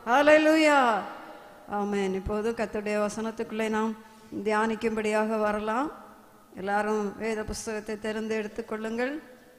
ஹalleluya ஆமென் இப்போது கர்த்தருடைய வசனத்துக்குள்ளே நாம் தியானிக்கும்படியாக வரலாம் எல்லாரும் வேத புஸ்தகத்தை திறந்து எடுத்துக்கொள்ளுங்கள்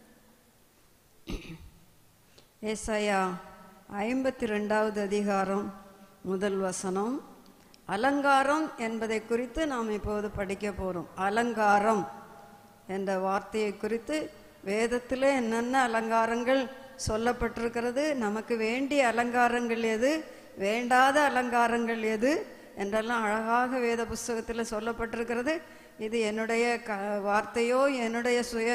ஏசாயா ஐம்பத்தி ரெண்டாவது அதிகாரம் முதல் வசனம் அலங்காரம் என்பதை குறித்து நாம் இப்போது படிக்க போறோம் அலங்காரம் என்ற வார்த்தையை குறித்து வேதத்தில் என்னென்ன அலங்காரங்கள் சொல்லப்பட்டிருக்கிறது நமக்கு வேண்டிய அலங்காரங்கள் எது வேண்டாத அலங்காரங்கள் எது என்றெல்லாம் அழகாக வேத புஸ்தகத்தில் சொல்லப்பட்டிருக்கிறது இது என்னுடைய க வார்த்தையோ என்னுடைய சுய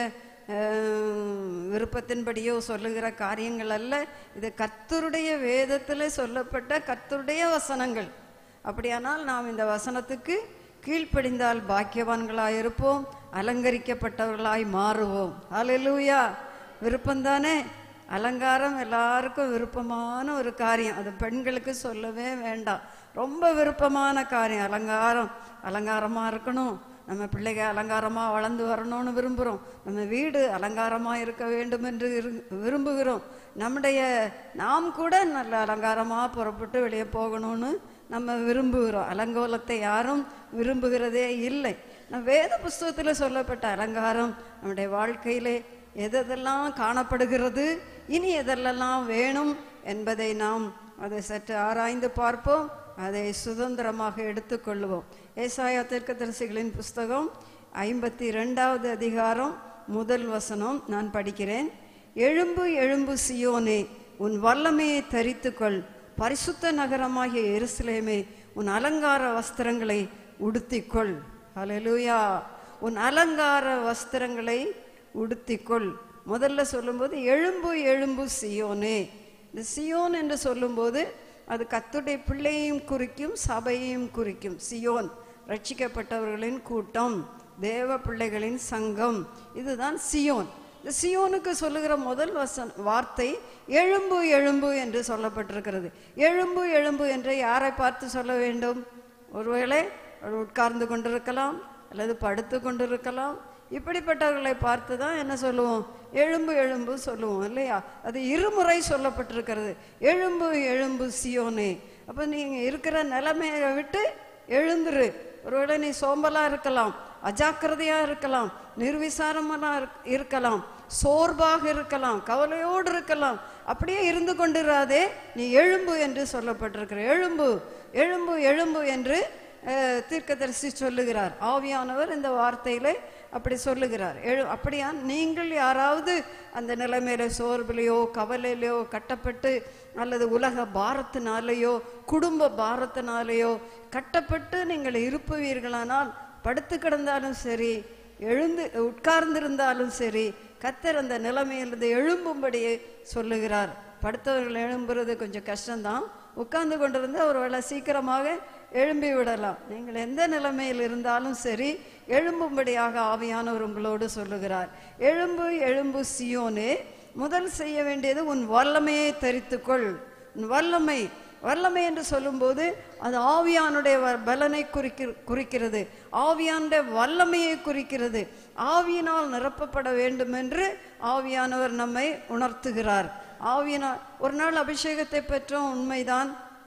அஹ், விருப்பத்தின்படியோ சொல்லுகிற காரியங்கள் அல்ல இது கர்த்தருடைய வேதத்தில் சொல்லப்பட்ட கர்த்தருடைய வசனங்கள் அப்படியானால் நாம் இந்த வசனத்துக்கு கீழ்ப்படிந்தால் பாக்கியவான்களாய் இருப்போம் அலங்கரிக்கப்பட்டவர்களாய் மாறுவோம் ஹalleluya விருப்பம்தானே அலங்காரம் எல்லாருக்கும் விருப்பமான ஒரு காரியம் அது பெண்களுக்கு சொல்லவே வேண்டாம் ரொம்ப விருப்பமான காரியம் அலங்காரம் அலங்காரமா இருக்கணும் நம்ம பிள்ளைங்க அலங்காரமா வளர்ந்து வரணும்னு விரும்புகிறோம் நம்ம வீடு அலங்காரமா இருக்க வேண்டும் என்று இரு- விரும்புகிறோம் நம்முடைய நாம் கூட நல்ல அலங்காரமா புறப்பட்டு வெளியே போகணும்னு நம்ம விரும்புகிறோம் அலங்கோலத்தை யாரும் விரும்புகிறதே இல்லை நம் வேத புஸ்தகத்தில் சொல்லப்பட்ட அலங்காரம் நம்முடைய வாழ்க்கையிலே எதெல்லாம் காணப்படுகிறது இனி எதெல்லாம் வேணும் என்பதை நாம் அதை சற்று ஆராய்ந்து பார்ப்போம் அதை சுதந்திரமாக எடுத்துக்கொள்வோம் ஏசாயா தீர்க்கதரிசிகளின் புஸ்தகம் ஐம்பத்தி ரெண்டாவது அதிகாரம் முதல் வசனம் நான் படிக்கிறேன் எழும்பு எழும்பு சியோனே உன் வல்லமையை தரித்துக்கொள் பரிசுத்த நகரமாகிய எருசலேமே உன் அலங்கார வஸ்திரங்களை உடுத்திக்கொள் ஹalleluya உன் அலங்கார வஸ்திரங்களை உடுத்திக்கொள் முதல்ல சொல்லும்போது எழும்பு எழும்பு சியோனே இந்த சியோன் என்று சொல்லும்போது அது கத்துடைய பிள்ளையையும் குறிக்கும் சபையையும் குறிக்கும் சியோன் ரட்சிக்கப்பட்டவர்களின் கூட்டம் தேவ பிள்ளைகளின் சங்கம் இதுதான் சியோன் இந்த சியோனுக்கு சொல்லுகிற முதல் வசன் வார்த்தை எழும்பு எழும்பு என்று சொல்லப்பட்டிருக்கிறது எழும்பு எழும்பு என்று யாரை பார்த்து சொல்ல வேண்டும் ஒருவேளை அவர் உட்கார்ந்து கொண்டிருக்கலாம் அல்லது படுத்து கொண்டிருக்கலாம் இப்படிப்பட்டவர்களை பார்த்து தான் என்ன சொல்லுவோம் எழும்பு எழும்பு சொல்லுவோம் இல்லையா அது இருமுறை சொல்லப்பட்டிருக்கிறது எழும்பு எழும்பு சியோனே அப்போ நீங்க இருக்கிற நிலைமையை விட்டு எழுந்துரு ஒருவேளை நீ சோம்பலா இருக்கலாம் அஜாக்கிரதையா இருக்கலாம் நிர்விசாரமா இருக்- இருக்கலாம் சோர்வாக இருக்கலாம் கவலையோடு இருக்கலாம் அப்படியே இருந்து கொண்டிராதே நீ எழும்பு என்று சொல்லப்பட்டிருக்கிற எழும்பு எழும்பு எழும்பு என்று அஹ், தீர்க்கதரிசி சொல்லுகிறார் ஆவியானவர் இந்த வார்த்தையிலே அப்படி சொல்லுகிறார் எழு அப்படியா நீங்கள் யாராவது அந்த நிலைமையில சோர்விலையோ கவலையிலையோ கட்டப்பட்டு அல்லது உலக பாரத்தினாலேயோ குடும்ப பாரத்தினாலேயோ கட்டப்பட்டு நீங்கள் இருப்புவீர்களானால் படுத்து கிடந்தாலும் சரி எழுந்து உட்கார்ந்திருந்தாலும் சரி கத்தர் அந்த நிலைமையிலிருந்து எழும்பும்படியே சொல்லுகிறார் படுத்தவர்கள் எழும்புறது கொஞ்சம் கஷ்டம்தான் உட்கார்ந்து கொண்டிருந்து ஒருவேளை சீக்கிரமாக எழும்பி விடலாம் நீங்கள் எந்த நிலைமையில் இருந்தாலும் சரி எழும்பும்படியாக ஆவியானவர் உங்களோடு சொல்லுகிறார் எழும்பு எழும்பு சியோனே முதல் செய்ய வேண்டியது உன் வல்லமையை தரித்துக்கொள் உன் வல்லமை வல்லமை என்று சொல்லும்போது அது ஆவியானுடைய வ- பலனை குறிக்க குறிக்கிறது ஆவியானுடைய வல்லமையை குறிக்கிறது ஆவியினால் நிரப்பப்பட வேண்டும் என்று ஆவியானவர் நம்மை உணர்த்துகிறார் ஆவியினால் ஒரு நாள் அபிஷேகத்தை பெற்றோம் உண்மைதான்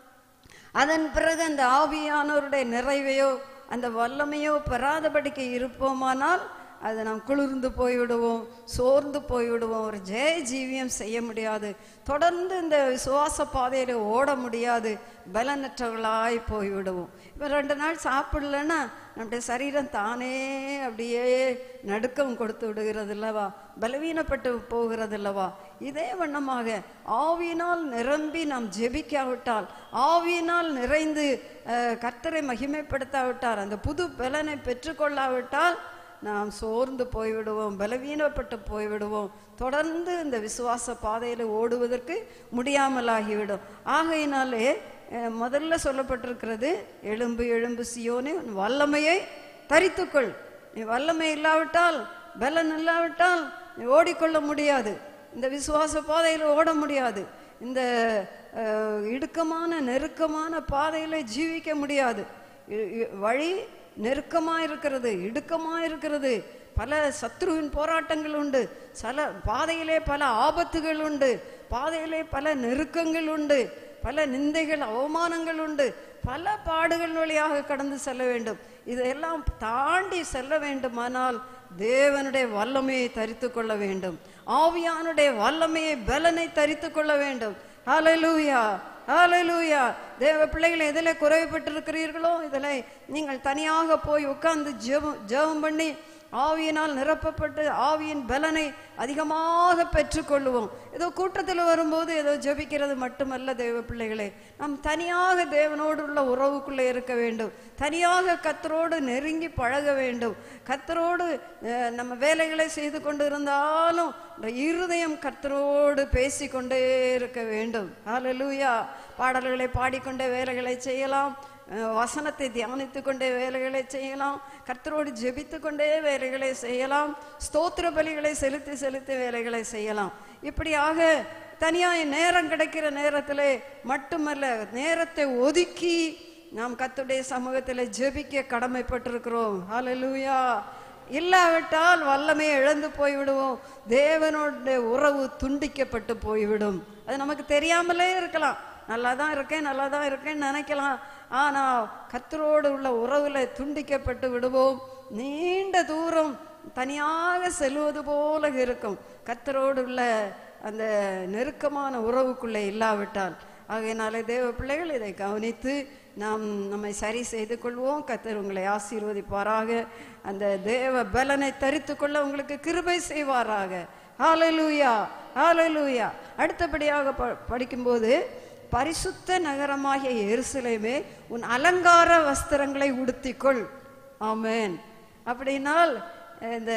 அதன் பிறகு அந்த ஆவியானவருடைய நிறைவையோ அந்த வல்லமையோ பெறாதபடிக்கு இருப்போமானால் அது நாம் குளிர்ந்து போய்விடுவோம் சோர்ந்து போய்விடுவோம் ஒரு ஜெய ஜீவியம் செய்ய முடியாது தொடர்ந்து இந்த சுவாச பாதையில ஓட முடியாது பலனற்றவர்களாய் போய்விடுவோம் இப்போ ரெண்டு நாள் சாப்பிடலன்னா நம்முடைய சரீரம் தானே அப்படியே நடுக்கம் கொடுத்து விடுகிறது அல்லவா பலவீனப்பட்டு போகிறது அல்லவா இதே வண்ணமாக ஆவியினால் நிரம்பி நாம் ஜெபிக்காவிட்டால் ஆவியினால் நிறைந்து அஹ், கர்த்தரை மகிமைப்படுத்தாவிட்டால் அந்த புது பலனை பெற்றுக்கொள்ளாவிட்டால் நாம் சோர்ந்து போய்விடுவோம் பலவீனப்பட்டு போய்விடுவோம் தொடர்ந்து இந்த விசுவாச பாதையில் ஓடுவதற்கு முடியாமலாகிவிடும் ஆகையினாலே அஹ், முதல்ல சொல்லப்பட்டிருக்கிறது எழும்பு எழும்பு சியோனே உன் வல்லமையை தரித்துக்கொள் நீ வல்லமை இல்லாவிட்டால் பலன் இல்லாவிட்டால் நீ ஓடிக்கொள்ள முடியாது இந்த விசுவாச பாதையில் ஓட முடியாது இந்த அஹ், இடுக்கமான நெருக்கமான பாதையில ஜீவிக்க முடியாது இ- இ- வழி நெருக்கமா இருக்கிறது இடுக்கமா இருக்கிறது பல சத்ருவின் போராட்டங்கள் உண்டு சில பாதையிலே பல ஆபத்துகள் உண்டு பாதையிலே பல நெருக்கங்கள் உண்டு பல நிந்தைகள் அவமானங்கள் உண்டு பல பாடுகள் வழியாக கடந்து செல்ல வேண்டும் இதையெல்லாம் தாண்டி செல்ல வேண்டுமானால் தேவனுடைய வல்லமையை தரித்து கொள்ள வேண்டும் ஆவியானுடைய வல்லமையை பலனை தரித்து கொள்ள வேண்டும் ஹalleluya ஹalleluya தேவ பிள்ளைகள் எதில் குறைவுபட்டிருக்கிறீர்களோ இதில் நீங்கள் தனியாக போய் உட்கார்ந்து ஜெபம் ஜெபம் பண்ணி ஆவியினால் நிரப்பப்பட்டு ஆவியின் பலனை அதிகமாக பெற்றுக்கொள்ளுவோம் ஏதோ கூட்டத்தில் வரும்போது ஏதோ ஜெபிக்கிறது மட்டுமல்ல தேவ பிள்ளைகளே நாம் தனியாக தேவனோடு உள்ள உறவுக்குள்ளே இருக்க வேண்டும் தனியாக கத்தரோடு நெருங்கி பழக வேண்டும் கத்தரோடு அஹ், நம்ம வேலைகளை செய்து கொண்டு இருந்தாலும் இந்த இருதயம் கத்தரோடு பேசிக்கொண்டே இருக்க வேண்டும் ஹalleluya பாடல்களை பாடிக்கொண்டே வேலைகளை செய்யலாம் அஹ், வசனத்தை தியானித்து கொண்டே வேலைகளை செய்யலாம் கர்த்தரோடு ஜெபித்து கொண்டே வேலைகளை செய்யலாம் ஸ்தோத்திர பலிகளை செலுத்தி செலுத்தி வேலைகளை செய்யலாம் இப்படியாக தனியாய் நேரம் கிடைக்கிற நேரத்திலே மட்டுமல்ல நேரத்தை ஒதுக்கி நாம் கர்த்தருடைய சமூகத்தில் ஜெபிக்க கடமைப்பட்டிருக்கிறோம் ஹalleluya இல்லாவிட்டால் வல்லமையை இழந்து போய்விடுவோம் தேவனோட உறவு துண்டிக்கப்பட்டு போய்விடும் அது நமக்கு தெரியாமலே இருக்கலாம் நல்லா தான் இருக்கேன் நல்லா தான் இருக்கேன்னு நினைக்கலாம் ஆனா கத்தரோடு உள்ள உறவுல துண்டிக்கப்பட்டு விடுவோம் நீண்ட தூரம் தனியாக செல்வது போல இருக்கும் கத்தரோடு உள்ள அந்த நெருக்கமான உறவுக்குள்ளே இல்லாவிட்டால் ஆகையினாலே தேவ பிள்ளைகள் இதை கவனித்து நாம் நம்மை சரி செய்து கொள்வோம் கத்தர் உங்களை ஆசீர்வதிப்பாராக அந்த தேவ பலனை தரித்து கொள்ள உங்களுக்கு கிருபை செய்வாராக ஹalleluya ஹalleluya அடுத்தபடியாக ப- படிக்கும்போது பரிசுத்த நகரமாகிய எருசலேமே உன் அலங்கார வஸ்திரங்களை உடுத்திக்கொள் ஆமென் அப்படின்னால் இந்த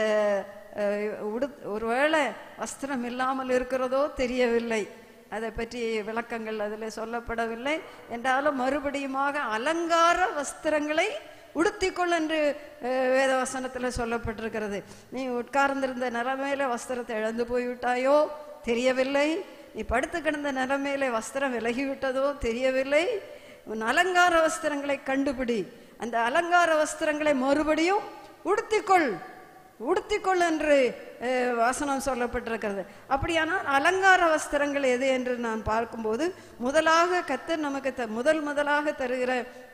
அஹ், உடு ஒருவேளை வஸ்திரம் இல்லாமல் இருக்கிறதோ தெரியவில்லை அதை பற்றி விளக்கங்கள் அதில் சொல்லப்படவில்லை என்றாலும் மறுபடியுமாக அலங்கார வஸ்திரங்களை உடுத்திக்கொள் என்று அஹ், வேதவசனத்தில் சொல்லப்பட்டிருக்கிறது நீ உட்கார்ந்திருந்த நிலைமையில வஸ்திரத்தை இழந்து போய்விட்டாயோ தெரியவில்லை நீ படுத்து கிடந்த நிலைமையில வஸ்திரம் விலகிவிட்டதோ தெரியவில்லை உன் அலங்கார வஸ்திரங்களை கண்டுபிடி அந்த அலங்கார வஸ்திரங்களை மறுபடியும் உடுத்திக்கொள் உடுத்திக்கொள் என்று அஹ், வசனம் சொல்லப்பட்டிருக்கிறது அப்படியானால் அலங்கார வஸ்திரங்கள் எது என்று நான் பார்க்கும்போது முதலாக கத்தர் நமக்கு த- முதல் முதலாக தருகிற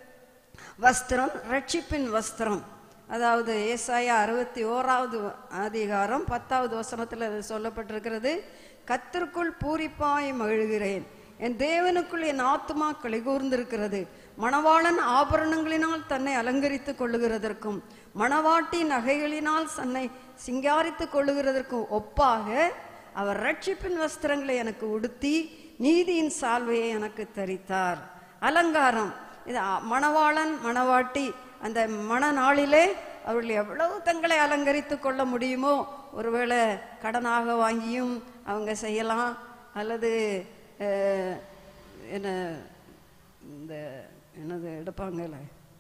வஸ்திரம் ரட்சிப்பின் வஸ்திரம் அதாவது ஏசாயா அறுபத்தி ஓராவது அதிகாரம் பத்தாவது வசனத்தில் அது சொல்லப்பட்டிருக்கிறது கத்திற்குள் பூரிப்பாய் மகிழ்கிறேன் என் தேவனுக்குள் என் ஆத்துமா கலிகூர்ந்திருக்கிறது மணவாளன் ஆபரணங்களினால் தன்னை அலங்கரித்துக் கொள்ளுகிறதற்கும் மணவாட்டி நகைகளினால் தன்னை சிங்காரித்துக் கொள்ளுகிறதற்கும் ஒப்பாக அவர் ரட்சிப்பின் வஸ்திரங்களை எனக்கு உடுத்தி நீதியின் சால்வையை எனக்கு தரித்தார் அலங்காரம் இது அ- மணவாளன் மணவாட்டி அந்த மண நாளிலே அவர்கள் எவ்வளவு தங்களை அலங்கரித்து கொள்ள முடியுமோ ஒருவேளை கடனாக வாங்கியும் அவங்க செய்யலாம் அல்லது அஹ், என்ன இந்த என்னது எடுப்பாங்கல்ல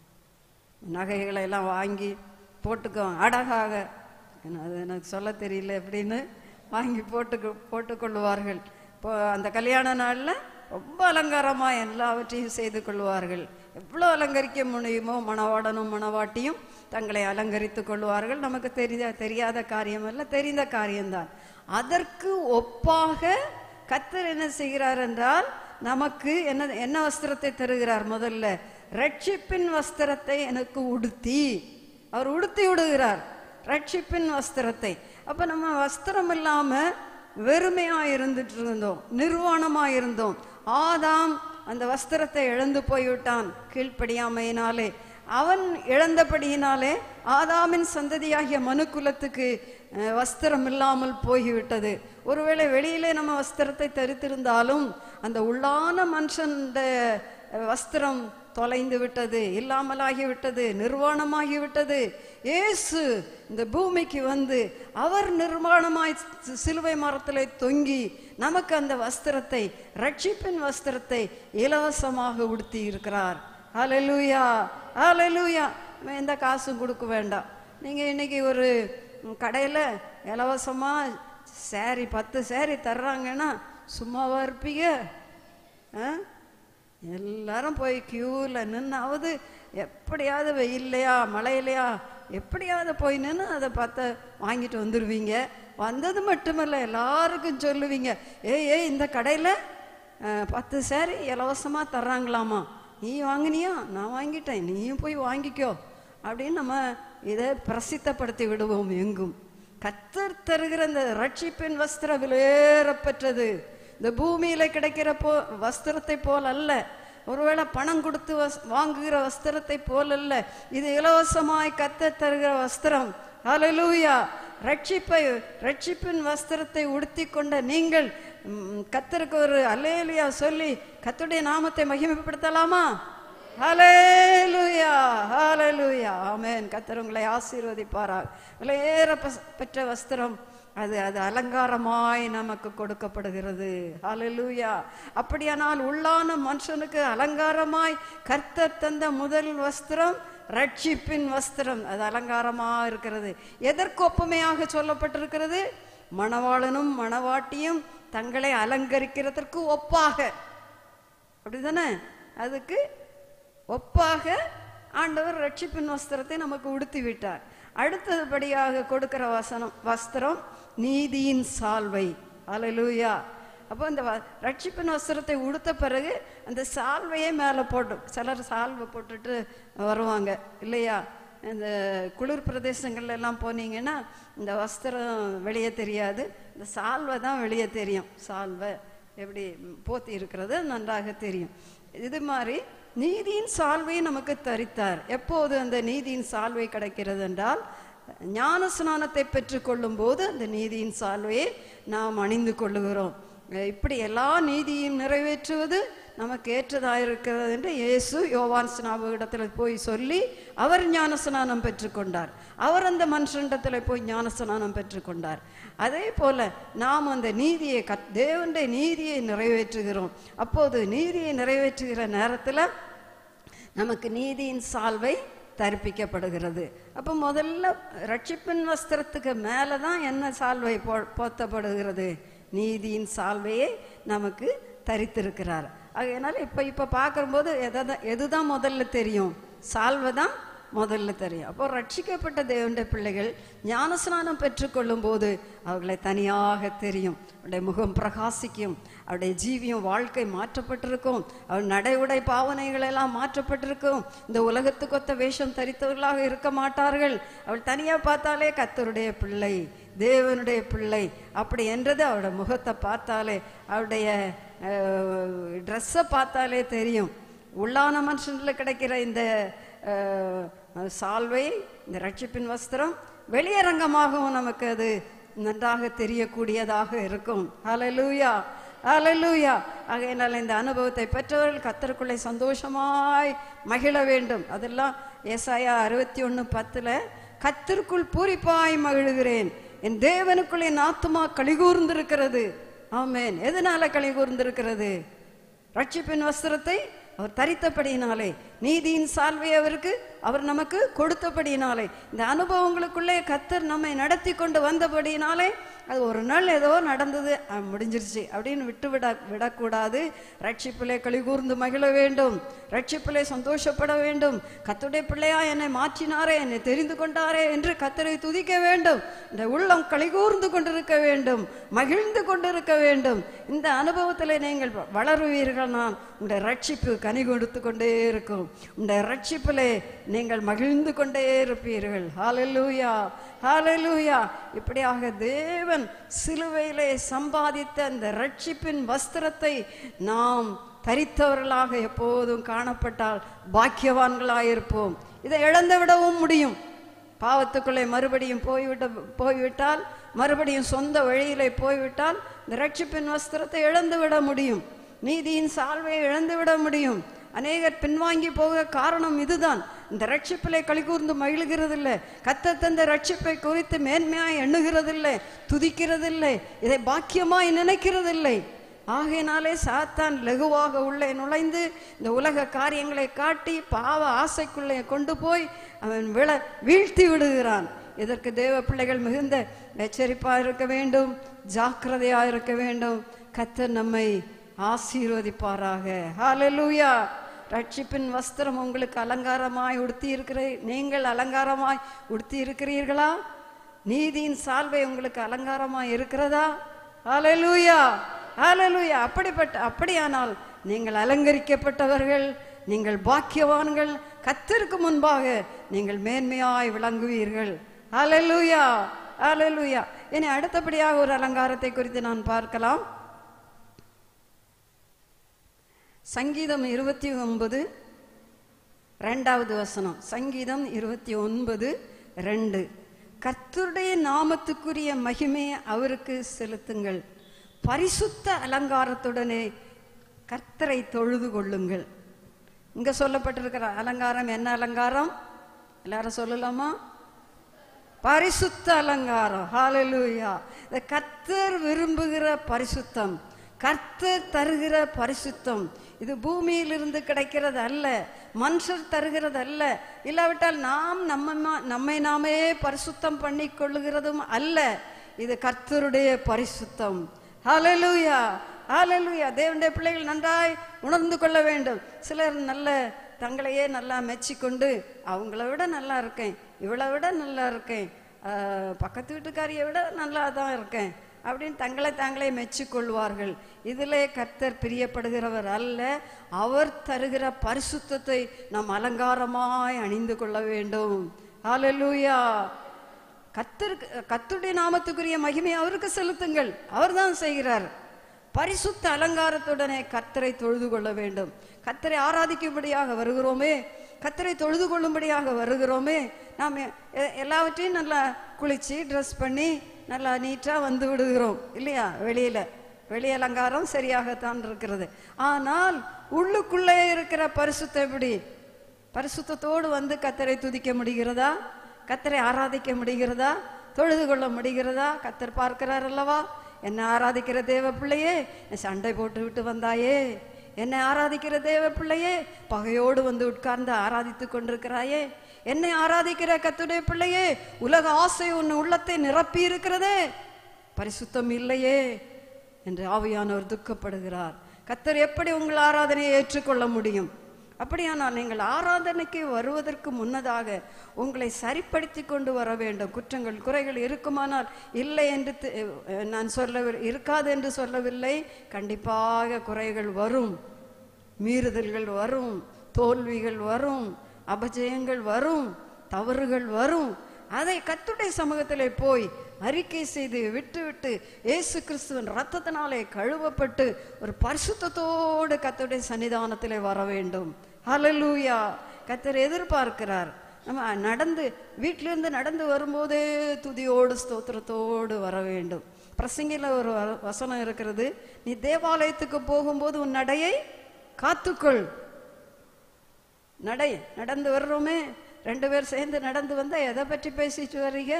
நகைகளை எல்லாம் வாங்கி போட்டுக்கோ அழகாக என்ன அது எனக்கு சொல்ல தெரியல எப்படின்னு வாங்கி போட்டுக்கு போட்டுக்கொள்வார்கள் இப்போ அந்த கல்யாண நாளில் ரொம்ப அலங்காரமாக எல்லாவற்றையும் செய்து கொள்வார்கள் எவ்வளோ அலங்கரிக்க முடியுமோ மணவாடனும் மணவாட்டியும் தங்களை அலங்கரித்து கொள்வார்கள் நமக்கு தெரியா தெரியாத காரியம் அல்ல தெரிந்த காரியம்தான் அதற்கு ஒப்பாக கத்தர் என்ன செய்கிறார் என்றால் நமக்கு என்ன என்ன வஸ்திரத்தை தருகிறார் முதல்ல ரட்சிப்பின் வஸ்திரத்தை எனக்கு உடுத்தி அவர் உடுத்தி விடுகிறார் ரட்சிப்பின் வஸ்திரத்தை அப்ப நம்ம வஸ்திரம் இல்லாம வெறுமையா இருந்துட்டு இருந்தோம் நிர்வாணமா இருந்தோம் ஆதாம் அந்த வஸ்திரத்தை இழந்து போய்விட்டான் கீழ்ப்படியாமையினாலே அவன் இழந்தபடியினாலே ஆதாமின் சந்ததியாகிய மனுக்குலத்துக்கு அஹ், வஸ்திரம் இல்லாமல் போய்விட்டது ஒருவேளை வெளியிலே நம்ம வஸ்திரத்தை தரித்திருந்தாலும் அந்த உள்ளான மனுஷன் வஸ்திரம் தொலைந்து விட்டது இல்லாமலாகி விட்டது நிர்வாணமாகி விட்டது இயேசு இந்த பூமிக்கு வந்து அவர் நிர்வாணமாய் சி- சிலுவை மரத்திலே தொங்கி நமக்கு அந்த வஸ்திரத்தை ரட்சிப்பின் வஸ்திரத்தை இலவசமாக உடுத்தி இருக்கிறார் ஹalleluya ஹalleluya நம்ம எந்த காசும் கொடுக்க வேண்டாம் நீங்க இன்னைக்கு ஒரு கடையில இலவசமா சேரி பத்து சேரி தர்றாங்கன்னா சும்மாவா இருப்பீங்க ஆ? எல்லாரும் போய் கியூவில் நின்னாவது எப்படியாவது வெயில்லையா மழையிலையா எப்படியாவது போய் நின்று அதை பார்த்து வாங்கிட்டு வந்துடுவீங்க வந்தது மட்டுமல்ல எல்லாருக்கும் சொல்லுவீங்க ஏய் ஏய் இந்த கடையில் அஹ், பத்து சேரீ இலவசமாக தர்றாங்களாமா நீ வாங்கினியா நான் வாங்கிட்டேன் நீயும் போய் வாங்கிக்கோ அப்படின்னு நம்ம இதை பிரசித்தப்படுத்தி விடுவோம் எங்கும் கத்தர் தருகிற இந்த ரட்சிப்பின் வஸ்திரம் விலையேறப்பெற்றது இந்த பூமியில கிடைக்கிற போ வஸ்திரத்தை போல் அல்ல ஒருவேளை பணம் கொடுத்து வஸ் வாங்குகிற வஸ்திரத்தை போல் அல்ல இது இலவசமாய் கத்தர் தருகிற வஸ்திரம் ஹalleluya ரட்சிப்பை ரட்சிப்பின் வஸ்திரத்தை உடுத்தி கொண்ட நீங்கள் ம், கத்தருக்கு ஒரு அல்லேலியா சொல்லி கத்துடைய நாமத்தை மகிமைப்படுத்தலாமா ஹalleluya ஹalleluya ஆமென் கத்தர் உங்களை ஆசீர்வதிப்பாராக விலையேற பஸ்- பெற்ற வஸ்திரம் அது அது அலங்காரமாய் நமக்கு கொடுக்கப்படுகிறது ஹalleluya அப்படியானால் உள்ளான மனுஷனுக்கு அலங்காரமாய் கர்த்தர் தந்த முதல் வஸ்திரம் ரட்சிப்பின் வஸ்திரம் அது அலங்காரமா இருக்கிறது எதற்கு ஒப்புமையாக சொல்லப்பட்டிருக்கிறது மணவாளனும் மணவாட்டியும் தங்களை அலங்கரிக்கிறதற்கு ஒப்பாக அப்படிதானே அதுக்கு ஒப்பாக ஆண்டவர் ரட்சிப்பின் வஸ்திரத்தை நமக்கு உடுத்தி விட்டார் அடுத்ததுபடியாக கொடுக்கிற வசனம் வஸ்திரம் நீதியின் சால்வை அல்லேலூயா அப்போ இந்த வ- ரட்சிப்பின் வஸ்திரத்தை உடுத்த பிறகு அந்த சால்வையே மேலே போட்டு சிலர் சால்வை போட்டுட்டு வருவாங்க இல்லையா இந்த குளிர் பிரதேசங்கள்ல எல்லாம் போனீங்கன்னா இந்த வஸ்திரம் வெளியே தெரியாது இந்த சால்வை தான் வெளியே தெரியும் சால்வை எப்படி போத்தி இருக்கிறது நன்றாக தெரியும் இது மாதிரி நீதியின் சால்வை நமக்கு தரித்தார் எப்போது அந்த நீதியின் சால்வை கிடைக்கிறது என்றால் ஞான ஸ்நானத்தை பெற்றுக்கொள்ளும் போது அந்த நீதியின் சால்வையை நாம் அணிந்து கொள்ளுகிறோம் இப்படி எல்லா நீதியும் நிறைவேற்றுவது நமக்கு ஏற்றதாக இருக்கிறது என்று இயேசு யோவான் ஸ்நாபகத்தில் போய் சொல்லி அவர் ஞானஸ்நானம் பெற்றுக்கொண்டார் அவர் அந்த மனுஷனிடத்தில் போய் ஞானஸ்நானம் பெற்றுக்கொண்டார் அதே போல நாம் அந்த நீதியை கத் தேவனுடைய நீதியை நிறைவேற்றுகிறோம் அப்போது நீதியை நிறைவேற்றுகிற நேரத்தில் நமக்கு நீதியின் சால்வை தரிப்பிக்கப்படுகிறது அப்போ முதல்ல ரட்சிப்பின் வஸ்திரத்துக்கு மேலே தான் என்ன சால்வை போ போத்தப்படுகிறது நீதியின் சால்வையை நமக்கு தரித்திருக்கிறார் அதனால இப்போ இப்போ பார்க்கும்போது எதை எதுதான் முதல்ல தெரியும் சால்வை தான் முதல்ல தெரியும் அப்போ ரட்சிக்கப்பட்ட தேவனுடைய பிள்ளைகள் ஞானஸ்நானம் பெற்றுக்கொள்ளும் போது அவர்களை தனியாக தெரியும் அவருடைய முகம் பிரகாசிக்கும் அவருடைய ஜீவியம் வாழ்க்கை மாற்றப்பட்டிருக்கும் அவர் நடை உடை பாவனைகள் எல்லாம் மாற்றப்பட்டிருக்கும் இந்த உலகத்துக்கொத்த வேஷம் தரித்தவர்களாக இருக்க மாட்டார்கள் அவள் தனியா பார்த்தாலே கத்தருடைய பிள்ளை தேவனுடைய பிள்ளை அப்படி என்றது அவருடைய முகத்தை பார்த்தாலே அவருடைய ட்ரெஸ்ஸை பார்த்தாலே தெரியும் உள்ளான மனுஷனில் கிடைக்கிற இந்த அஹ், சால்வை இந்த ரட்சிப்பின் வஸ்திரம் வெளியரங்கமாகவும் நமக்கு அது நன்றாக தெரியக்கூடியதாக இருக்கும் ஹalleluya ஹalleluya ஆகையினால் இந்த அனுபவத்தை பெற்றவர்கள் கத்தருக்குள்ளே சந்தோஷமாய் மகிழ வேண்டும் அதெல்லாம் ஏசாயா அறுபத்தி ஒன்று பத்தில் கத்திற்குள் பூரிப்பாய் மகிழுகிறேன் என் தேவனுக்குள் என் ஆத்துமா கலிகூர்ந்திருக்கிறது ஆமென் எதனால கலிகூர்ந்திருக்கிறது ரட்சிப்பின் வஸ்திரத்தை அவர் தரித்தபடியினாலே நீதியின் சால்வை அவருக்கு அவர் நமக்கு கொடுத்தபடியினாலே இந்த அனுபவங்களுக்குள்ளே கத்தர் நம்மை நடத்தி கொண்டு வந்தபடியினாலே அது ஒரு நாள் ஏதோ நடந்தது அஹ், முடிஞ்சிருச்சு அப்படின்னு விட்டு விட விடக்கூடாது ரட்சிப்பிலே களி கூர்ந்து மகிழ வேண்டும் ரட்சிப்பிலே சந்தோஷப்பட வேண்டும் கத்துடைய பிள்ளையா என்னை மாற்றினாரே என்னை தெரிந்து கொண்டாரே என்று கத்தரை துதிக்க வேண்டும் இந்த உள்ளம் களி கூர்ந்து கொண்டிருக்க வேண்டும் மகிழ்ந்து கொண்டிருக்க வேண்டும் இந்த அனுபவத்தில் நீங்கள் வளருவீர்கள் நான் உங்களுடைய ரட்சிப்பு கனி கொடுத்து கொண்டே இருக்கும் உங்களுடைய ரட்சிப்பிலே நீங்கள் மகிழ்ந்து கொண்டே இருப்பீர்கள் ஹalleluya ஹalleluya இப்படியாக தேவன் சிலுவையிலே சம்பாதித்த அந்த ரட்சிப்பின் வஸ்திரத்தை நாம் தரித்தவர்களாக எப்போதும் காணப்பட்டால் பாக்கியவான்களாயிருப்போம் இதை இழந்து விடவும் முடியும் பாவத்துக்குள்ளே மறுபடியும் போய்விட்ட போய்விட்டால் மறுபடியும் சொந்த வழியிலே போய்விட்டால் இந்த ரட்சிப்பின் வஸ்திரத்தை இழந்து விட முடியும் நீதியின் சால்வையை இழந்து விட முடியும் அநேகர் பின்வாங்கி போக காரணம் இதுதான் இந்த ரட்சிப்பிலே கலிகூர்ந்து மகிழ்கிறதில்லை கத்த தந்த ரட்சிப்பை குறித்து மேன்மையாய் எண்ணுகிறதில்லை துதிக்கிறதில்லை இதை பாக்கியமாய் நினைக்கிறதில்லை ஆகையினாலே சாத்தான் லகுவாக உள்ளே நுழைந்து இந்த உலக காரியங்களை காட்டி பாவ ஆசைக்குள்ளே கொண்டு போய் அவன் விழ வீழ்த்தி விடுகிறான் இதற்கு தேவ பிள்ளைகள் மிகுந்த எச்சரிப்பாக இருக்க வேண்டும் ஜாக்கிரதையாக இருக்க வேண்டும் கத்தர் நம்மை ஆசீர்வதிப்பாராக ஹalleluya ரட்சிப்பின் வஸ்திரம் உங்களுக்கு அலங்காரமாய் உடுத்தி இருக்கிற நீங்கள் அலங்காரமாய் உடுத்தி இருக்கிறீர்களா நீதியின் சால்வை உங்களுக்கு அலங்காரமாய் இருக்கிறதா ஹalleluya ஹalleluya அப்படிப்பட்ட அப்படியானால் நீங்கள் அலங்கரிக்கப்பட்டவர்கள் நீங்கள் பாக்கியவான்கள் கத்தருக்கு முன்பாக நீங்கள் மேன்மையாய் விளங்குவீர்கள் ஹalleluya ஹalleluya இனி அடுத்தபடியாக ஒரு அலங்காரத்தை குறித்து நான் பார்க்கலாம் சங்கீதம் இருபத்தி ஒன்பது ரெண்டாவது வசனம் சங்கீதம் இருபத்தி ஒன்பது ரெண்டு கர்த்தருடைய நாமத்துக்குரிய மகிமையை அவருக்கு செலுத்துங்கள் பரிசுத்த அலங்காரத்துடனே கர்த்தரை தொழுது கொள்ளுங்கள் இங்க சொல்லப்பட்டிருக்கிற அலங்காரம் என்ன அலங்காரம் எல்லாரும் சொல்லலாமா பரிசுத்த அலங்காரம் ஹalleluya இந்த கர்த்தர் விரும்புகிற பரிசுத்தம் கர்த்தர் தருகிற பரிசுத்தம் இது பூமியிலிருந்து கிடைக்கிறது அல்ல மனுஷர் தருகிறது அல்ல இல்லாவிட்டால் நாம் நம்ம நம்மை நாமே பரிசுத்தம் பண்ணி கொள்ளுகிறதும் அல்ல இது கர்த்தருடைய பரிசுத்தம் ஹalleluya ஹalleluya தேவனுடைய பிள்ளைகள் நன்றாய் உணர்ந்து கொள்ள வேண்டும் சிலர் நல்ல தங்களையே நல்லா மெச்சிக்கொண்டு அவங்கள விட நல்லா இருக்கேன் இவளை விட நல்லா இருக்கேன் ஆஹ், பக்கத்து வீட்டுக்காரியை விட நல்லா தான் இருக்கேன் அப்படின்னு தங்களை தாங்களே மெச்சிக்கொள்வார்கள் இதிலே கர்த்தர் பிரியப்படுகிறவர் அல்ல அவர் தருகிற பரிசுத்தத்தை நாம் அலங்காரமாய் அணிந்து கொள்ள வேண்டும் ஹalleluya கத்தருக்கு கத்துடைய நாமத்துக்குரிய மகிமை அவருக்கு செலுத்துங்கள் அவர்தான் செய்கிறார் பரிசுத்த அலங்காரத்துடனே கத்தரை தொழுது கொள்ள வேண்டும் கத்தரை ஆராதிக்கும்படியாக வருகிறோமே கத்தரை தொழுது கொள்ளும்படியாக வருகிறோமே நாம் எ- எ- எல்லாவற்றையும் நல்லா குளிச்சு ட்ரெஸ் பண்ணி நல்லா நீட்டா வந்து விடுகிறோம் இல்லையா வெளியில வெளி அலங்காரம் சரியாகத்தான் இருக்கிறது ஆனால் உள்ளுக்குள்ளே இருக்கிற பரிசுத்த எப்படி பரிசுத்தத்தோடு வந்து கத்தரை துதிக்க முடிகிறதா கத்தரை ஆராதிக்க முடிகிறதா தொழுது கொள்ள முடிகிறதா கத்தர் பார்க்கிறார் அல்லவா என்னை ஆராதிக்கிற தேவ பிள்ளையே நீ சண்டை போட்டு விட்டு வந்தாயே என்னை ஆராதிக்கிற தேவ பிள்ளையே பகையோடு வந்து உட்கார்ந்து ஆராதித்து கொண்டிருக்கிறாயே என்னை ஆராதிக்கிற கத்துடைய பிள்ளையே உலக ஆசை உன் உள்ளத்தை நிரப்பி இருக்கிறதே பரிசுத்தம் இல்லையே என்று ஆவியானவர் துக்கப்படுகிறார் கத்தர் எப்படி உங்கள் ஆராதனையை ஏற்றுக்கொள்ள முடியும் அப்படியானால் நீங்கள் ஆராதனைக்கு வருவதற்கு முன்னதாக உங்களை சரிப்படுத்தி கொண்டு வர வேண்டும் குற்றங்கள் குறைகள் இருக்குமானால் இல்லை என்று தி- அஹ் நான் சொல்ல இருக்காது என்று சொல்லவில்லை கண்டிப்பாக குறைகள் வரும் மீறுதல்கள் வரும் தோல்விகள் வரும் அபஜயங்கள் வரும் தவறுகள் வரும் அதை கத்துடைய சமூகத்திலே போய் அறிக்கை செய்து விட்டு விட்டு இயேசு கிறிஸ்துவின் ரத்தத்தினாலே கழுவப்பட்டு ஒரு பரிசுத்தத்தோடு கத்துடைய சன்னிதானத்திலே வர வேண்டும் ஹalleluya கத்தர் எதிர்பார்க்கிறார் நம்ம நடந்து வீட்டிலிருந்து நடந்து வரும்போதே துதியோடு ஸ்தோத்திரத்தோடு வர வேண்டும் பிரசங்கில ஒரு வ- வசனம் இருக்கிறது நீ தேவாலயத்துக்கு போகும்போது உன் நடையை காத்துக்கொள் நடை நடந்து வர்றோமே ரெண்டு பேர் சேர்ந்து நடந்து வந்தா எதை பற்றி பேசிட்டு வர்றீங்க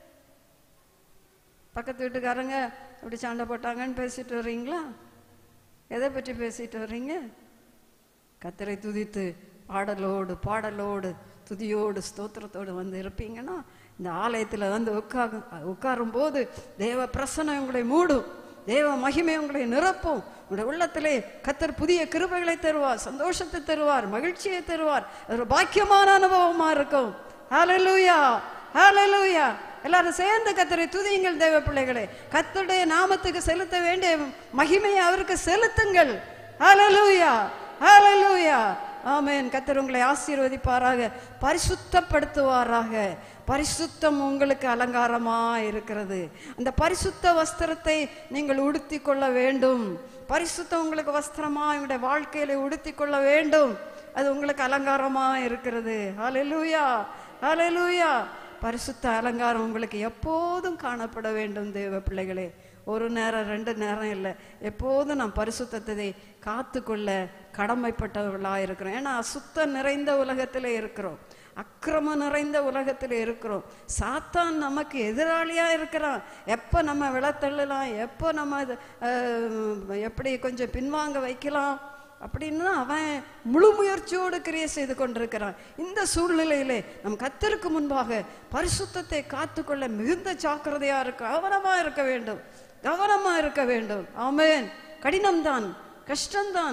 பக்கத்து வீட்டுக்காரங்க இப்படி சண்டை போட்டாங்கன்னு பேசிட்டு வர்றீங்களா எதை பற்றி பேசிட்டு வர்றீங்க கத்தரை துதித்து பாடலோடு பாடலோடு துதியோடு ஸ்தோத்திரத்தோடு வந்து இருப்பீங்கன்னா இந்த ஆலயத்தில் வந்து உட்காரும் உட்காரும் போது தேவ பிரசனம் உங்களை மூடும் தேவ மகிமை உங்களை நிரப்பும் உங்களுடைய உள்ளத்திலே கத்தர் புதிய கிருபைகளை தருவார் சந்தோஷத்தை தருவார் மகிழ்ச்சியை தருவார் அது ஒரு பாக்கியமான அனுபவமா இருக்கும் ஹalleluya ஹalleluya எல்லாரும் சேர்ந்து கத்தரை துதியுங்கள் தேவ பிள்ளைகளே கத்தருடைய நாமத்துக்கு செலுத்த வேண்டிய மகிமையை அவருக்கு செலுத்துங்கள் ஹalleluya ஹalleluya ஆமென் கத்தர் உங்களை ஆசீர்வதிப்பாராக பரிசுத்தப்படுத்துவாராக பரிசுத்தம் உங்களுக்கு அலங்காரமா இருக்கிறது அந்த பரிசுத்த வஸ்திரத்தை நீங்கள் உடுத்தி கொள்ள வேண்டும் பரிசுத்தம் உங்களுக்கு வஸ்திரமா உங்களுடைய வாழ்க்கையில உடுத்தி கொள்ள வேண்டும் அது உங்களுக்கு அலங்காரமா இருக்கிறது ஹalleluya ஹalleluya பரிசுத்த அலங்காரம் உங்களுக்கு எப்போதும் காணப்பட வேண்டும் தேவ பிள்ளைகளே ஒரு நேரம் ரெண்டு நேரம் இல்லை எப்போதும் நாம் பரிசுத்தத்தை காத்துக்கொள்ள கடமைப்பட்டவர்களாக இருக்கிறோம் ஏன்னா அசுத்தம் நிறைந்த உலகத்தில் இருக்கிறோம் அக்கிரமம் நிறைந்த உலகத்தில் இருக்கிறோம் சாத்தான் நமக்கு எதிராளியா இருக்கிறான் எப்போ நம்ம விளத்தள்ளலாம் எப்போ நம்ம இது, அஹ், எப்படி கொஞ்சம் பின்வாங்க வைக்கலாம் அப்படின்னு அவன் முழு முயற்சியோடு கிரியை செய்து கொண்டிருக்கிறான் இந்த சூழ்நிலையிலே நம் கத்தருக்கு முன்பாக பரிசுத்தத்தை காத்துக்கொள்ள மிகுந்த ஜாக்கிரதையா இருக்க கவனமா இருக்க வேண்டும் கவனமா இருக்க வேண்டும் ஆமென் கடினம்தான் கஷ்டம்தான்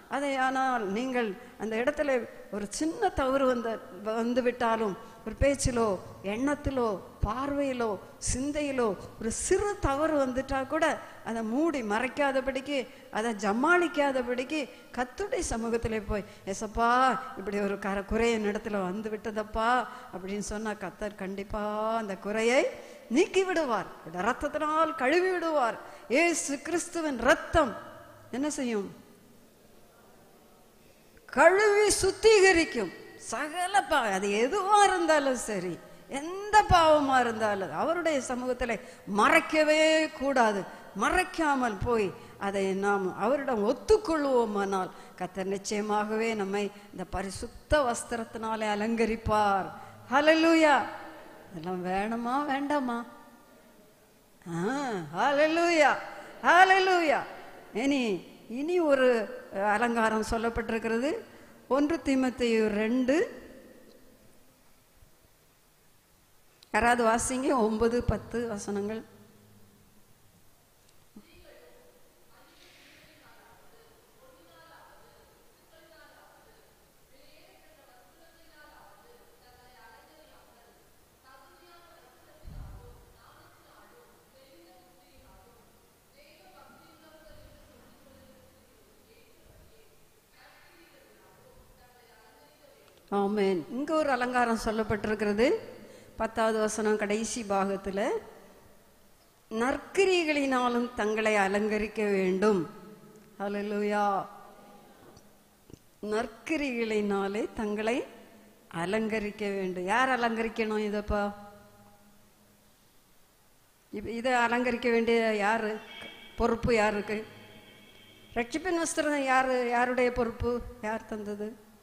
அதை ஆனால் நீங்கள் அந்த இடத்துல ஒரு சின்ன தவறு வந்த வந்து விட்டாலும் ஒரு பேச்சிலோ எண்ணத்திலோ பார்வையிலோ சிந்தையிலோ ஒரு சிறு தவறு வந்துட்டா கூட அதை மூடி மறைக்காதபடிக்கு அதை ஜமாளிக்காதபடிக்கு கத்துடைய சமூகத்தில் போய் எசப்பா இப்படி ஒரு கர குறை இடத்துல வந்து விட்டதப்பா அப்படின்னு சொன்னா கத்தர் கண்டிப்பா அந்த குறையை நீக்கி விடுவார் ரத்தத்தினால் கழுவி விடுவார் ஏசு கிறிஸ்துவின் ரத்தம் என்ன செய்யும் கழுவி சுத்திகரிக்கும் சகல பா அது எதுவா இருந்தாலும் சரி எந்த பாவமா இருந்தாலும் அவருடைய சமூகத்தில் மறைக்கவே கூடாது மறைக்காமல் போய் அதை நாம் அவரிடம் ஒத்துக்கொள்வோமானால் கத்தர் நிச்சயமாகவே நம்மை இந்த பரிசுத்த வஸ்திரத்தினாலே அலங்கரிப்பார் ஹalleluya இதெல்லாம் வேணுமா வேண்டாமா ஹalleluya ஹalleluya இனி இனி ஒரு அலங்காரம் சொல்லப்பட்டிருக்கிறது ஒன்று தீமத்தையு ரெண்டு யாராவது வாசிங்க ஒன்பது பத்து வசனங்கள் ஆமென் இங்க ஒரு அலங்காரம் சொல்லப்பட்டிருக்கிறது பத்தாவது வசனம் கடைசி பாகத்துல நற்கிரிகளினாலும் தங்களை அலங்கரிக்க வேண்டும் ஹalleluya நற்கிரிகளினாலே தங்களை அலங்கரிக்க வேண்டும் யார் அலங்கரிக்கணும் இதப்பா இப்ப இதை அலங்கரிக்க வேண்டிய யாரு பொறுப்பு யாருக்கு ரட்சிப்பின் வஸ்திரம் யாரு யாருடைய பொறுப்பு யார் தந்தது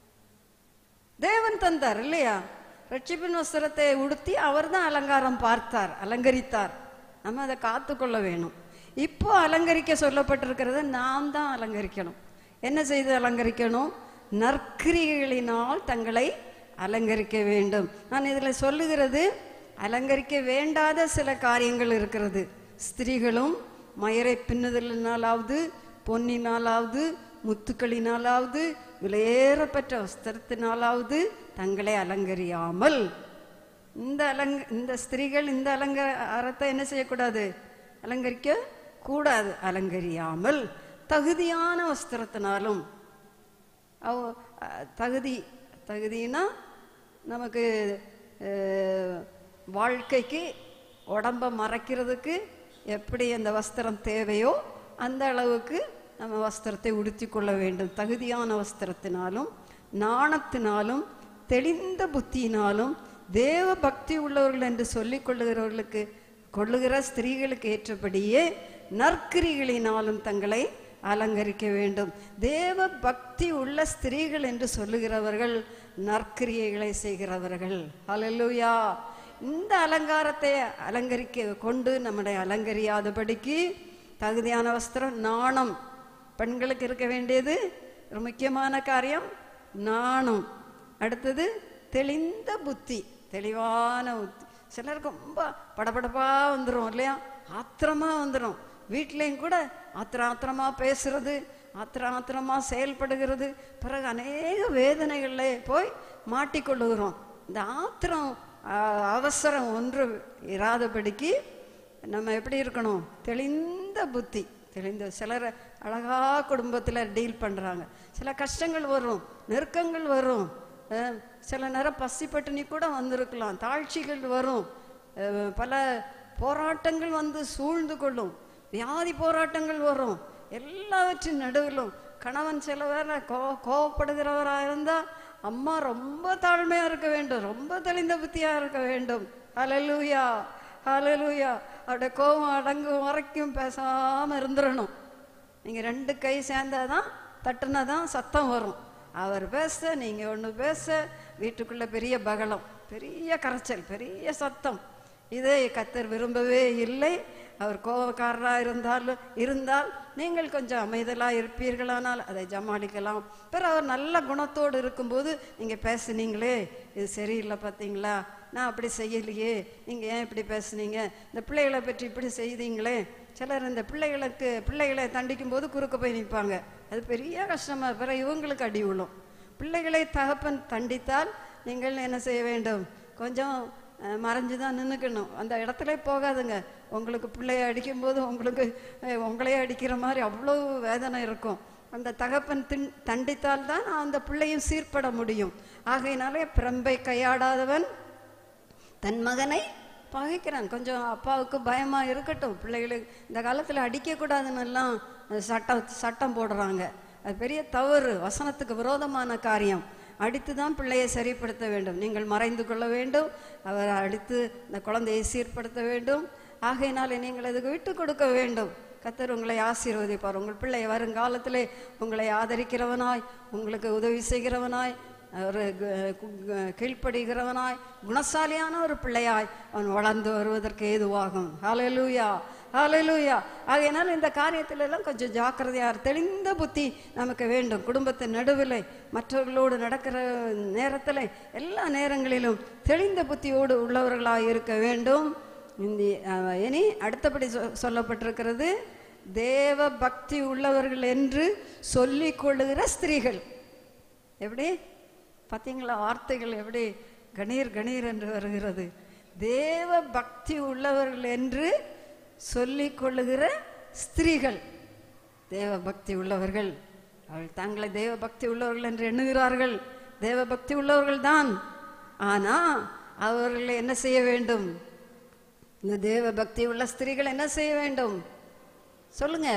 தேவன் தந்தார் இல்லையா ரட்சிப்பின் வஸ்திரத்தை உடுத்தி அவர் தான் அலங்காரம் பார்த்தார் அலங்கரித்தார் நம்ம அதை காத்துக்கொள்ள வேணும் இப்போ அலங்கரிக்க சொல்லப்பட்டிருக்கிறத நாம் தான் அலங்கரிக்கணும் என்ன செய்து அலங்கரிக்கணும் நற்கிரிகளினால் தங்களை அலங்கரிக்க வேண்டும் நான் இதில் சொல்லுகிறது அலங்கரிக்க வேண்டாத சில காரியங்கள் இருக்கிறது ஸ்திரீகளும் மயரை பின்னுதலினாலாவது பொன்னினாலாவது முத்துக்களினாலாவது விலையேறப்பட்ட வஸ்திரத்தினாலாவது தங்களை அலங்கரியாமல் இந்த அலங்க இந்த ஸ்திரீகள் இந்த அலங்காரத்தை என்ன செய்யக்கூடாது அலங்கரிக்க கூடாது அலங்கரியாமல் தகுதியான வஸ்திரத்தினாலும் அவ அஹ், தகுதி தகுதினா நமக்கு அஹ், வாழ்க்கைக்கு உடம்ப மறைக்கிறதுக்கு எப்படி அந்த வஸ்திரம் தேவையோ அந்த அளவுக்கு நம்ம வஸ்திரத்தை உடுத்தி கொள்ள வேண்டும் தகுதியான வஸ்திரத்தினாலும் நாணத்தினாலும் தெளிந்த புத்தியினாலும் தேவ பக்தி உள்ளவர்கள் என்று சொல்லிக் கொள்ளுகிறவர்களுக்கு கொள்ளுகிற ஸ்திரீகளுக்கு ஏற்றபடியே நற்கிரிகளினாலும் தங்களை அலங்கரிக்க வேண்டும் தேவ பக்தி உள்ள ஸ்திரீகள் என்று சொல்லுகிறவர்கள் நற்கிரியைகளை செய்கிறவர்கள் ஹalleluya இந்த அலங்காரத்தை அலங்கரிக்க கொண்டு நம்முடைய அலங்கரியாதபடிக்கு தகுதியான வஸ்திரம் நாணம் பெண்களுக்கு இருக்க வேண்டியது ஒரு முக்கியமான காரியம் நாணம் அடுத்தது தெளிந்த புத்தி தெளிவான புத்தி சிலருக்கு ரொம்ப படபடப்பா வந்துடும் இல்லையா ஆத்திரமா வந்துடும் வீட்லேயும் கூட ஆத்திர ஆத்திரமா பேசுறது ஆத்திர ஆத்திரமா செயல்படுகிறது பிறகு அநேக வேதனைகளில் போய் மாட்டிக்கொள்ளுகிறோம் இந்த ஆத்திரம் ஆஹ், அவசரம் ஒன்று இராதபடிக்கு நம்ம எப்படி இருக்கணும் தெளிந்த புத்தி தெளிந்த சிலர் அழகா குடும்பத்தில் டீல் பண்ணுறாங்க சில கஷ்டங்கள் வரும் நெருக்கங்கள் வரும் அஹ், சில நேரம் பசி பட்டினி கூட வந்திருக்கலாம் தாழ்ச்சிகள் வரும் அஹ், பல போராட்டங்கள் வந்து சூழ்ந்து கொள்ளும் வியாதி போராட்டங்கள் வரும் எல்லாவற்றின் நடுவிலும் கணவன் சில பேர் கோ கோவப்படுகிறவராக இருந்தா அம்மா ரொம்ப தாழ்மையா இருக்க வேண்டும் ரொம்ப தெளிந்த புத்தியா இருக்க வேண்டும் ஹalleluya ஹalleluya அவருடைய கோபம் அடங்கும் வரைக்கும் பேசாம இருந்துடணும் நீங்க ரெண்டு கை சேர்ந்தாதான் தட்டுனாதான் சத்தம் வரும் அவர் பேச நீங்க ஒண்ணு பேச வீட்டுக்குள்ள பெரிய பகலம் பெரிய கரைச்சல் பெரிய சத்தம் இதை கத்தர் விரும்பவே இல்லை அவர் கோபக்காரராக இருந்தாலும் இருந்தால் நீங்கள் கொஞ்சம் அமைதலாக இருப்பீர்களானால் அதை ஜமாளிக்கலாம் பிறகு அவர் நல்ல குணத்தோடு இருக்கும்போது நீங்கள் பேசுனீங்களே இது சரியில்லை பார்த்தீங்களா நான் அப்படி செய்யலையே நீங்கள் ஏன் இப்படி பேசுனீங்க இந்த பிள்ளைகளை பற்றி இப்படி செய்தீங்களே சிலர் இந்த பிள்ளைகளுக்கு பிள்ளைகளை தண்டிக்கும் போது குறுக்க போய் நிற்பாங்க அது பெரிய கஷ்டமா பிறகு இவங்களுக்கு அடி விழும் பிள்ளைகளை தகப்பன் தண்டித்தால் நீங்கள் என்ன செய்ய வேண்டும் கொஞ்சம் அஹ், மறைஞ்சு தான் நின்றுக்கணும் அந்த இடத்துல போகாதுங்க உங்களுக்கு பிள்ளைய அடிக்கும்போது உங்களுக்கு அஹ், உங்களையே அடிக்கிற மாதிரி அவ்வளோ வேதனை இருக்கும் அந்த தகப்பன் தின் தண்டித்தால் தான் அந்த பிள்ளையும் சீர்பட முடியும் ஆகையினாலே பிரம்பை கையாடாதவன் தன் மகனை பகைக்கிறான் கொஞ்சம் அப்பாவுக்கு பயமா இருக்கட்டும் பிள்ளைகளுக்கு இந்த காலத்துல அடிக்கக்கூடாதுன்னு எல்லாம் சட்டம் சட்டம் போடுறாங்க அது பெரிய தவறு வசனத்துக்கு விரோதமான காரியம் அடித்து தான் பிள்ளையை சரிப்படுத்த வேண்டும் நீங்கள் மறைந்து கொள்ள வேண்டும் அவர் அடித்து இந்த குழந்தையை சீர்படுத்த வேண்டும் ஆகையினாலே நீங்கள் அதுக்கு விட்டு கொடுக்க வேண்டும் கத்தர் உங்களை ஆசீர்வதிப்பார் உங்கள் பிள்ளை வருங்காலத்திலே உங்களை ஆதரிக்கிறவனாய் உங்களுக்கு உதவி செய்கிறவனாய் ஒரு கு- கு- கீழ்ப்படுகிறவனாய் குணசாலியான ஒரு பிள்ளையாய் அவன் வளர்ந்து வருவதற்கு ஏதுவாகும் ஹalleluya ஹalleluya ஆகையினால் இந்த காரியத்துல எல்லாம் கொஞ்சம் ஜாக்கிரதையா இரு. தெளிந்த புத்தி நமக்கு வேண்டும் குடும்பத்தின் நடுவில் மற்றவர்களோடு நடக்கிற நேரத்தில் எல்லா நேரங்களிலும் தெளிந்த புத்தியோடு உள்ளவர்களாய் இருக்க வேண்டும் இந்த அஹ், இனி அடுத்தபடி சொ- சொல்லப்பட்டிருக்கிறது தேவ பக்தி உள்ளவர்கள் என்று சொல்லிக் கொள்ளுகிற ஸ்திரீகள் எப்படி பார்த்தீங்களா வார்த்தைகள் எப்படி கணீர் கணீர் என்று வருகிறது தேவ பக்தி உள்ளவர்கள் என்று சொல்லிக் கொள்ளுகிற ஸ்திரீகள் தேவ பக்தி உள்ளவர்கள் அவள் தங்களை தேவ பக்தி உள்ளவர்கள் என்று எண்ணுகிறார்கள் தேவ பக்தி உள்ளவர்கள் தான் ஆனா அவர்கள் என்ன செய்ய வேண்டும் இந்த தேவ பக்தி உள்ள ஸ்திரீகள் என்ன செய்ய வேண்டும் சொல்லுங்க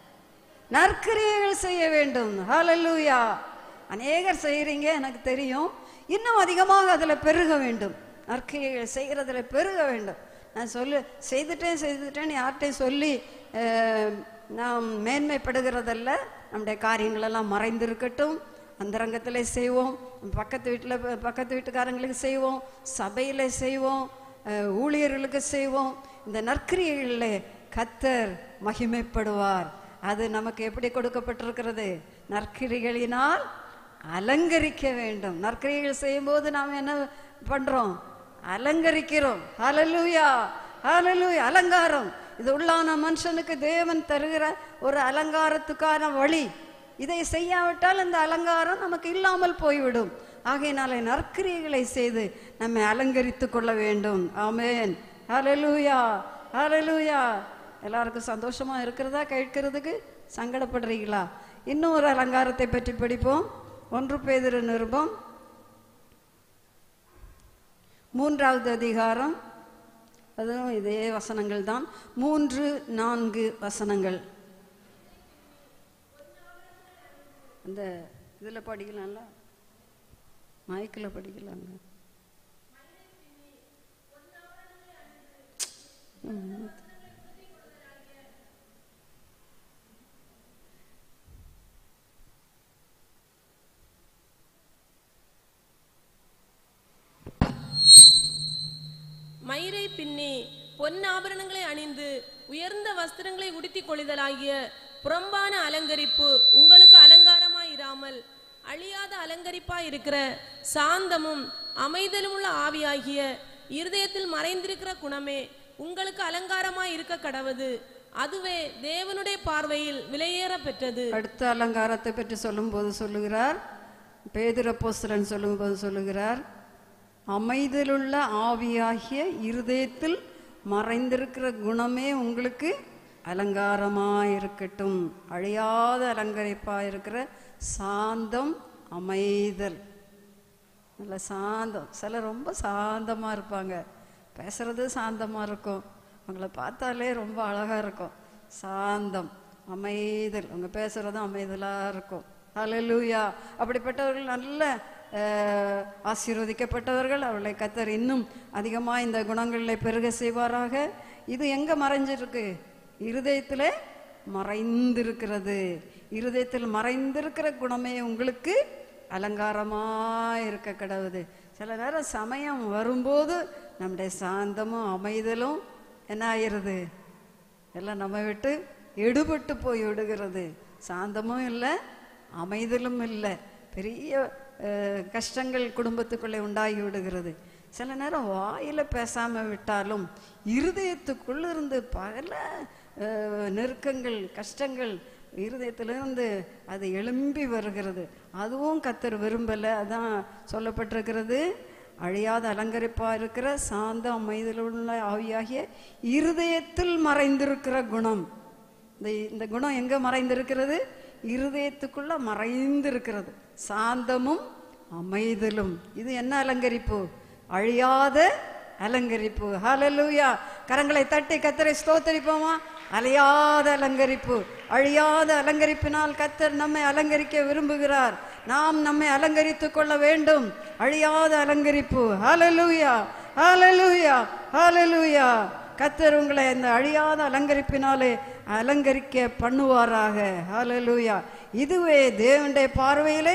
நற்கிரியைகள் செய்ய வேண்டும் ஹalleluya அநேகர் செய்கிறீங்க எனக்கு தெரியும் இன்னும் அதிகமாக அதுல பெருக வேண்டும் நற்கிரியைகள் செய்கிறதுல பெருக வேண்டும் நான் சொல்லு செய்துட்டேன் செய்துட்டேன்னு யார்கிட்டையும் சொல்லி அஹ், நாம் மேன்மைப்படுகிறதல்ல நம்முடைய காரியங்கள் எல்லாம் மறைந்திருக்கட்டும் அந்தரங்கத்தில் செய்வோம் பக்கத்து வீட்டில் பக்கத்து வீட்டுக்காரங்களுக்கு செய்வோம் சபையில் செய்வோம் அஹ், ஊழியர்களுக்கு செய்வோம் இந்த நற்கிரியைகளில் கத்தர் மகிமைப்படுவார் அது நமக்கு எப்படி கொடுக்கப்பட்டிருக்கிறது நற்கிரிகளினால் அலங்கரிக்க வேண்டும் நற்கிரிகள் செய்யும்போது நாம் என்ன பண்றோம் அலங்கரிக்கிறோம் ஹalleluya ஹalleluya அலங்காரம் இது உள்ளான மனுஷனுக்கு தேவன் தருகிற ஒரு அலங்காரத்துக்கான வழி இதை செய்யாவிட்டால் இந்த அலங்காரம் நமக்கு இல்லாமல் போய்விடும் ஆகையினாலே நற்கிரியைகளை செய்து நம்மை அலங்கரித்துக் கொள்ள வேண்டும் ஆமென் ஹalleluya ஹalleluya எல்லாருக்கும் சந்தோஷமா இருக்கிறதா கேட்கிறதுக்கு சங்கடப்படுறீங்களா இன்னும் ஒரு அலங்காரத்தை பற்றி படிப்போம் ஒன்று பேதிரு நிருபம் மூன்றாவது அதிகாரம் அதுவும் இதே வசனங்கள் தான் மூன்று நான்கு வசனங்கள் அந்த இதில் படிக்கலாம்ல மைக்கில் படிக்கலாங்க ம். மயிரை பின்னி பொன்னாபரணங்களை அணிந்து உயர்ந்த வஸ்திரங்களை உடுத்திக் கொள்ளுதலாகிய புறம்பான அலங்கரிப்பு உங்களுக்கு அலங்காரமாய் இராமல் அழியாத அலங்கரிப்பாய் இருக்கிற சாந்தமும் அமைதலும் உள்ள ஆவியாகிய இருதயத்தில் மறைந்திருக்கிற குணமே உங்களுக்கு அலங்காரமாய் இருக்க கடவது அதுவே தேவனுடைய பார்வையில் விலையேற பெற்றது அடுத்த அலங்காரத்தை பற்றி சொல்லும்போது சொல்லுகிறார் பேதுரப்போஸ்தலன் சொல்லும்போது சொல்லுகிறார் அமைதலுள்ள ஆவியாகிய இருதயத்தில் மறைந்திருக்கிற குணமே உங்களுக்கு அலங்காரமாய் இருக்கட்டும் அழியாத அலங்கரிப்பாய் இருக்கிற சாந்தம் அமைதல் நல்ல சாந்தம் சிலர் ரொம்ப சாந்தமா இருப்பாங்க பேசுறது சாந்தமா இருக்கும் அவங்கள பார்த்தாலே ரொம்ப அழகா இருக்கும் சாந்தம் அமைதல் அவங்க பேசுறதும் அமைதலா இருக்கும் ஹalleluya அப்படிப்பட்டவர்கள் நல்ல அஹ், ஆசீர்வதிக்கப்பட்டவர்கள் அவளை கத்தர் இன்னும் அதிகமா இந்த குணங்களில் பெருக செய்வாராக இது எங்க மறைஞ்சிருக்கு இருதயத்திலே மறைந்திருக்கிறது இருதயத்தில் மறைந்திருக்கிற குணமே உங்களுக்கு அலங்காரமா இருக்க கடவுது சில நேரம் சமயம் வரும்போது நம்முடைய சாந்தமும் அமைதலும் என்ன ஆயிருது எல்லாம் நம்ம விட்டு எடுபட்டு போய் விடுகிறது சாந்தமும் இல்லை அமைதலும் இல்லை பெரிய அஹ், கஷ்டங்கள் குடும்பத்துக்குள்ளே உண்டாகி விடுகிறது சில நேரம் வாயில பேசாம விட்டாலும் இருதயத்துக்குள்ள இருந்து பல அஹ், நெருக்கங்கள் கஷ்டங்கள் இருதயத்திலிருந்து அது எழும்பி வருகிறது அதுவும் கத்தர் விரும்பல அதான் சொல்லப்பட்டிருக்கிறது அழியாத அலங்கரிப்பா இருக்கிற சாந்த அமைதலுள்ள ஆவியாகிய இருதயத்தில் மறைந்திருக்கிற குணம் இந்த இந்த குணம் எங்க மறைந்திருக்கிறது இருதயத்துக்குள்ள மறைந்திருக்கிறது சாந்தமும் அமைதலும் இது என்ன அலங்கரிப்பு அழியாத அலங்கரிப்பு ஹalleluya கரங்களை தட்டி கத்தரை ஸ்தோத்தரிப்போமா அழியாத அலங்கரிப்பு அழியாத அலங்கரிப்பினால் கத்தர் நம்மை அலங்கரிக்க விரும்புகிறார் நாம் நம்மை அலங்கரித்துக் கொள்ள வேண்டும் அழியாத அலங்கரிப்பு ஹalleluya ஹalleluya ஹalleluya கத்தர் உங்களை இந்த அழியாத அலங்கரிப்பினாலே அலங்கரிக்க பண்ணுவாராக ஹalleluya இதுவே தேவனுடைய பார்வையிலே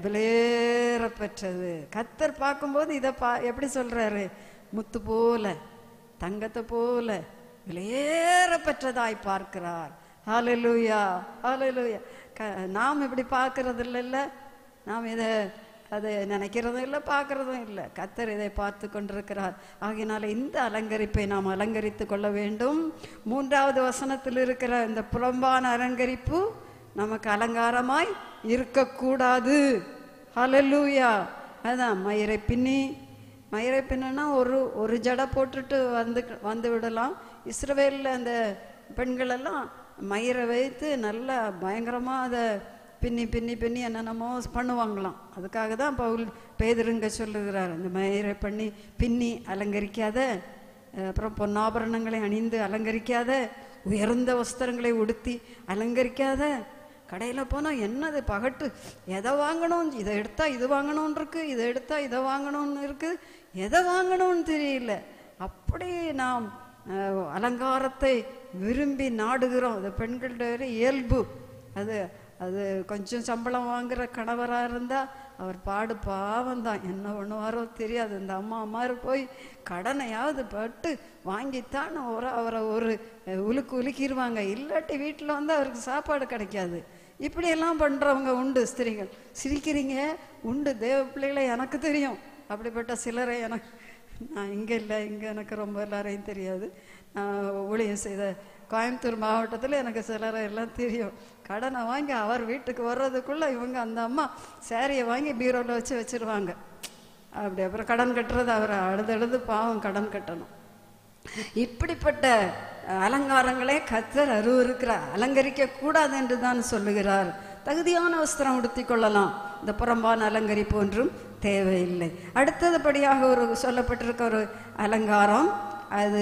விலையேற பெற்றது கத்தர் பார்க்கும்போது இதை பா எப்படி சொல்றாரு முத்து போல தங்கத்தை போல விலையேற பெற்றதாய் பார்க்கிறார் ஹalleluya ஹalleluya க நாம் இப்படி பார்க்கறது இல்லைல்ல நாம் இதை அதை நினைக்கிறதும் இல்லை பார்க்கறதும் இல்லை கத்தர் இதை பார்த்து கொண்டிருக்கிறார் ஆகையினால இந்த அலங்கரிப்பை நாம் அலங்கரித்து கொள்ள வேண்டும் மூன்றாவது வசனத்தில் இருக்கிற இந்த புறம்பான அலங்கரிப்பு நமக்கு அலங்காரமாய் இருக்கக்கூடாது ஹalleluya அதான் மயிரை பின்னி மயிரை பின்னா ஒரு ஒரு ஜடை போட்டுட்டு வந்து வந்து விடலாம் இஸ்ரவேலில் அந்த பெண்கள் எல்லாம் மயிரை வைத்து நல்லா பயங்கரமாக அதை பின்னி பின்னி பின்னி என்னென்னமோ பண்ணுவாங்களாம் அதுக்காக தான் பவுல் பேதருங்க சொல்லுகிறார் இந்த மயிரை பண்ணி பின்னி அலங்கரிக்காத அப்புறம் பொன்னாபரணங்களை அணிந்து அலங்கரிக்காத உயர்ந்த வஸ்திரங்களை உடுத்தி அலங்கரிக்காத கடையில் போனால் என்னது பகட்டு எதை வாங்கணும் இதை எடுத்தா இது வாங்கணும்னு இருக்கு இதை எடுத்தா இதை வாங்கணும்னு இருக்கு எதை வாங்கணும்னு தெரியல அப்படி நாம் அஹ், அலங்காரத்தை விரும்பி நாடுகிறோம் அது பெண்களுடைய இயல்பு அது அது கொஞ்சம் சம்பளம் வாங்குற கணவராக இருந்தால் அவர் பாடு பாவம் தான் என்ன பண்ணுவாரோ தெரியாது இந்த அம்மா அம்மாரு போய் கடனையாவது பட்டு வாங்கித்தான் ஒரு அவரை ஒரு அஹ், உலுக்கு உலுக்கிடுவாங்க இல்லாட்டி வீட்டில் வந்து அவருக்கு சாப்பாடு கிடைக்காது இப்படியெல்லாம் பண்ணுறவங்க உண்டு ஸ்திரீகள் சிரிக்கிறீங்க உண்டு தேவ பிள்ளைகளை எனக்கு தெரியும் அப்படிப்பட்ட சிலரை எனக்கு நான் இங்கே இல்லை இங்கே எனக்கு ரொம்ப எல்லாரையும் தெரியாது நான் ஊழியம் செய்த கோயம்புத்தூர் மாவட்டத்தில் எனக்கு சிலரை எல்லாம் தெரியும் கடனை வாங்கி அவர் வீட்டுக்கு வர்றதுக்குள்ளே இவங்க அந்த அம்மா சேரீயை வாங்கி பீரோவில் வச்சு வச்சிருவாங்க அப்படி அப்புறம் கடன் கட்டுறது அவர் அழுது அழுது பாவம் கடன் கட்டணும் இப்படிப்பட்ட அலங்காரங்களே கத்தர் அருவருக்கிறார் அலங்கரிக்க கூடாது என்று தான் சொல்லுகிறார் தகுதியான வஸ்திரம் உடுத்திக் கொள்ளலாம் இந்த புறம்பான அலங்கரிப்பு ஒன்றும் தேவையில்லை அடுத்ததுபடியாக ஒரு சொல்லப்பட்டிருக்க ஒரு அலங்காரம் அது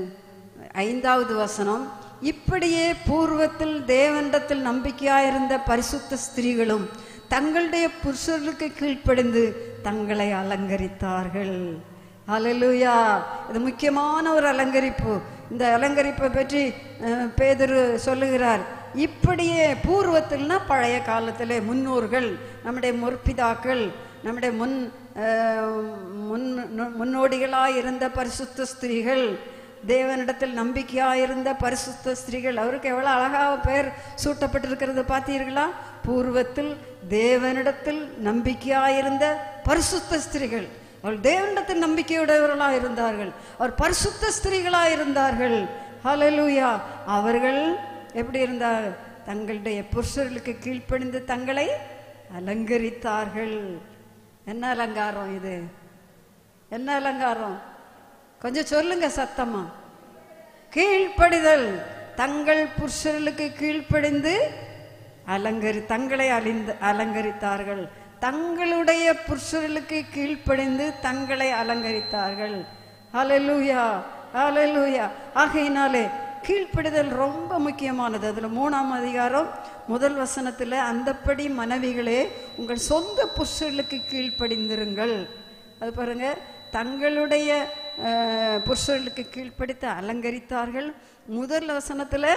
ஐந்தாவது வசனம் இப்படியே பூர்வத்தில் தேவனிடத்தில் நம்பிக்கையாயிருந்த பரிசுத்த ஸ்திரீகளும் தங்களுடைய புருஷர்களுக்கு கீழ்ப்படிந்து தங்களை அலங்கரித்தார்கள் ஹalleluya இது முக்கியமான ஒரு அலங்கரிப்பு இந்த அலங்கரிப்பை பற்றி அஹ், பேதுரு சொல்லுகிறார் இப்படியே பூர்வத்தில்னா பழைய காலத்திலே முன்னோர்கள் நம்முடைய முற்பிதாக்கள் நம்முடைய முன் அஹ், முன் முன்னோடிகளாய் இருந்த பரிசுத்த ஸ்திரீகள் தேவனிடத்தில் நம்பிக்கையாயிருந்த பரிசுத்த ஸ்திரீகள் அவருக்கு எவ்வளவு அழகாக பெயர் சூட்டப்பட்டிருக்கிறது பார்த்தீர்களா பூர்வத்தில் தேவனிடத்தில் நம்பிக்கையாயிருந்த பரிசுத்த ஸ்திரீகள் அவள் தேவனிடத்தில் நம்பிக்கையுடையவர்களாக இருந்தார்கள் அவர் பரிசுத்த ஸ்திரீகளாக இருந்தார்கள் ஹalleluya அவர்கள் எப்படி இருந்தார் தங்களுடைய புருஷர்களுக்கு கீழ்ப்படிந்து தங்களை அலங்கரித்தார்கள் என்ன அலங்காரம் இது என்ன அலங்காரம் கொஞ்சம் சொல்லுங்க சத்தமா கீழ்ப்படிதல் தங்கள் புருஷர்களுக்கு கீழ்ப்படிந்து அலங்கரி தங்களை அழிந்து அலங்கரித்தார்கள் தங்களுடைய புருஷர்களுக்கு கீழ்ப்படிந்து தங்களை அலங்கரித்தார்கள் ஹalleluya ஹalleluya ஆகையினாலே கீழ்ப்படிதல் ரொம்ப முக்கியமானது அதுல மூணாம் அதிகாரம் முதல் வசனத்துல அந்தப்படி மனைவிகளே உங்கள் சொந்த புருஷர்களுக்கு கீழ்ப்படிந்திருங்கள் அது பாருங்க தங்களுடைய அஹ், புருஷர்களுக்கு கீழ்ப்படுத்த அலங்கரித்தார்கள் முதல் வசனத்துல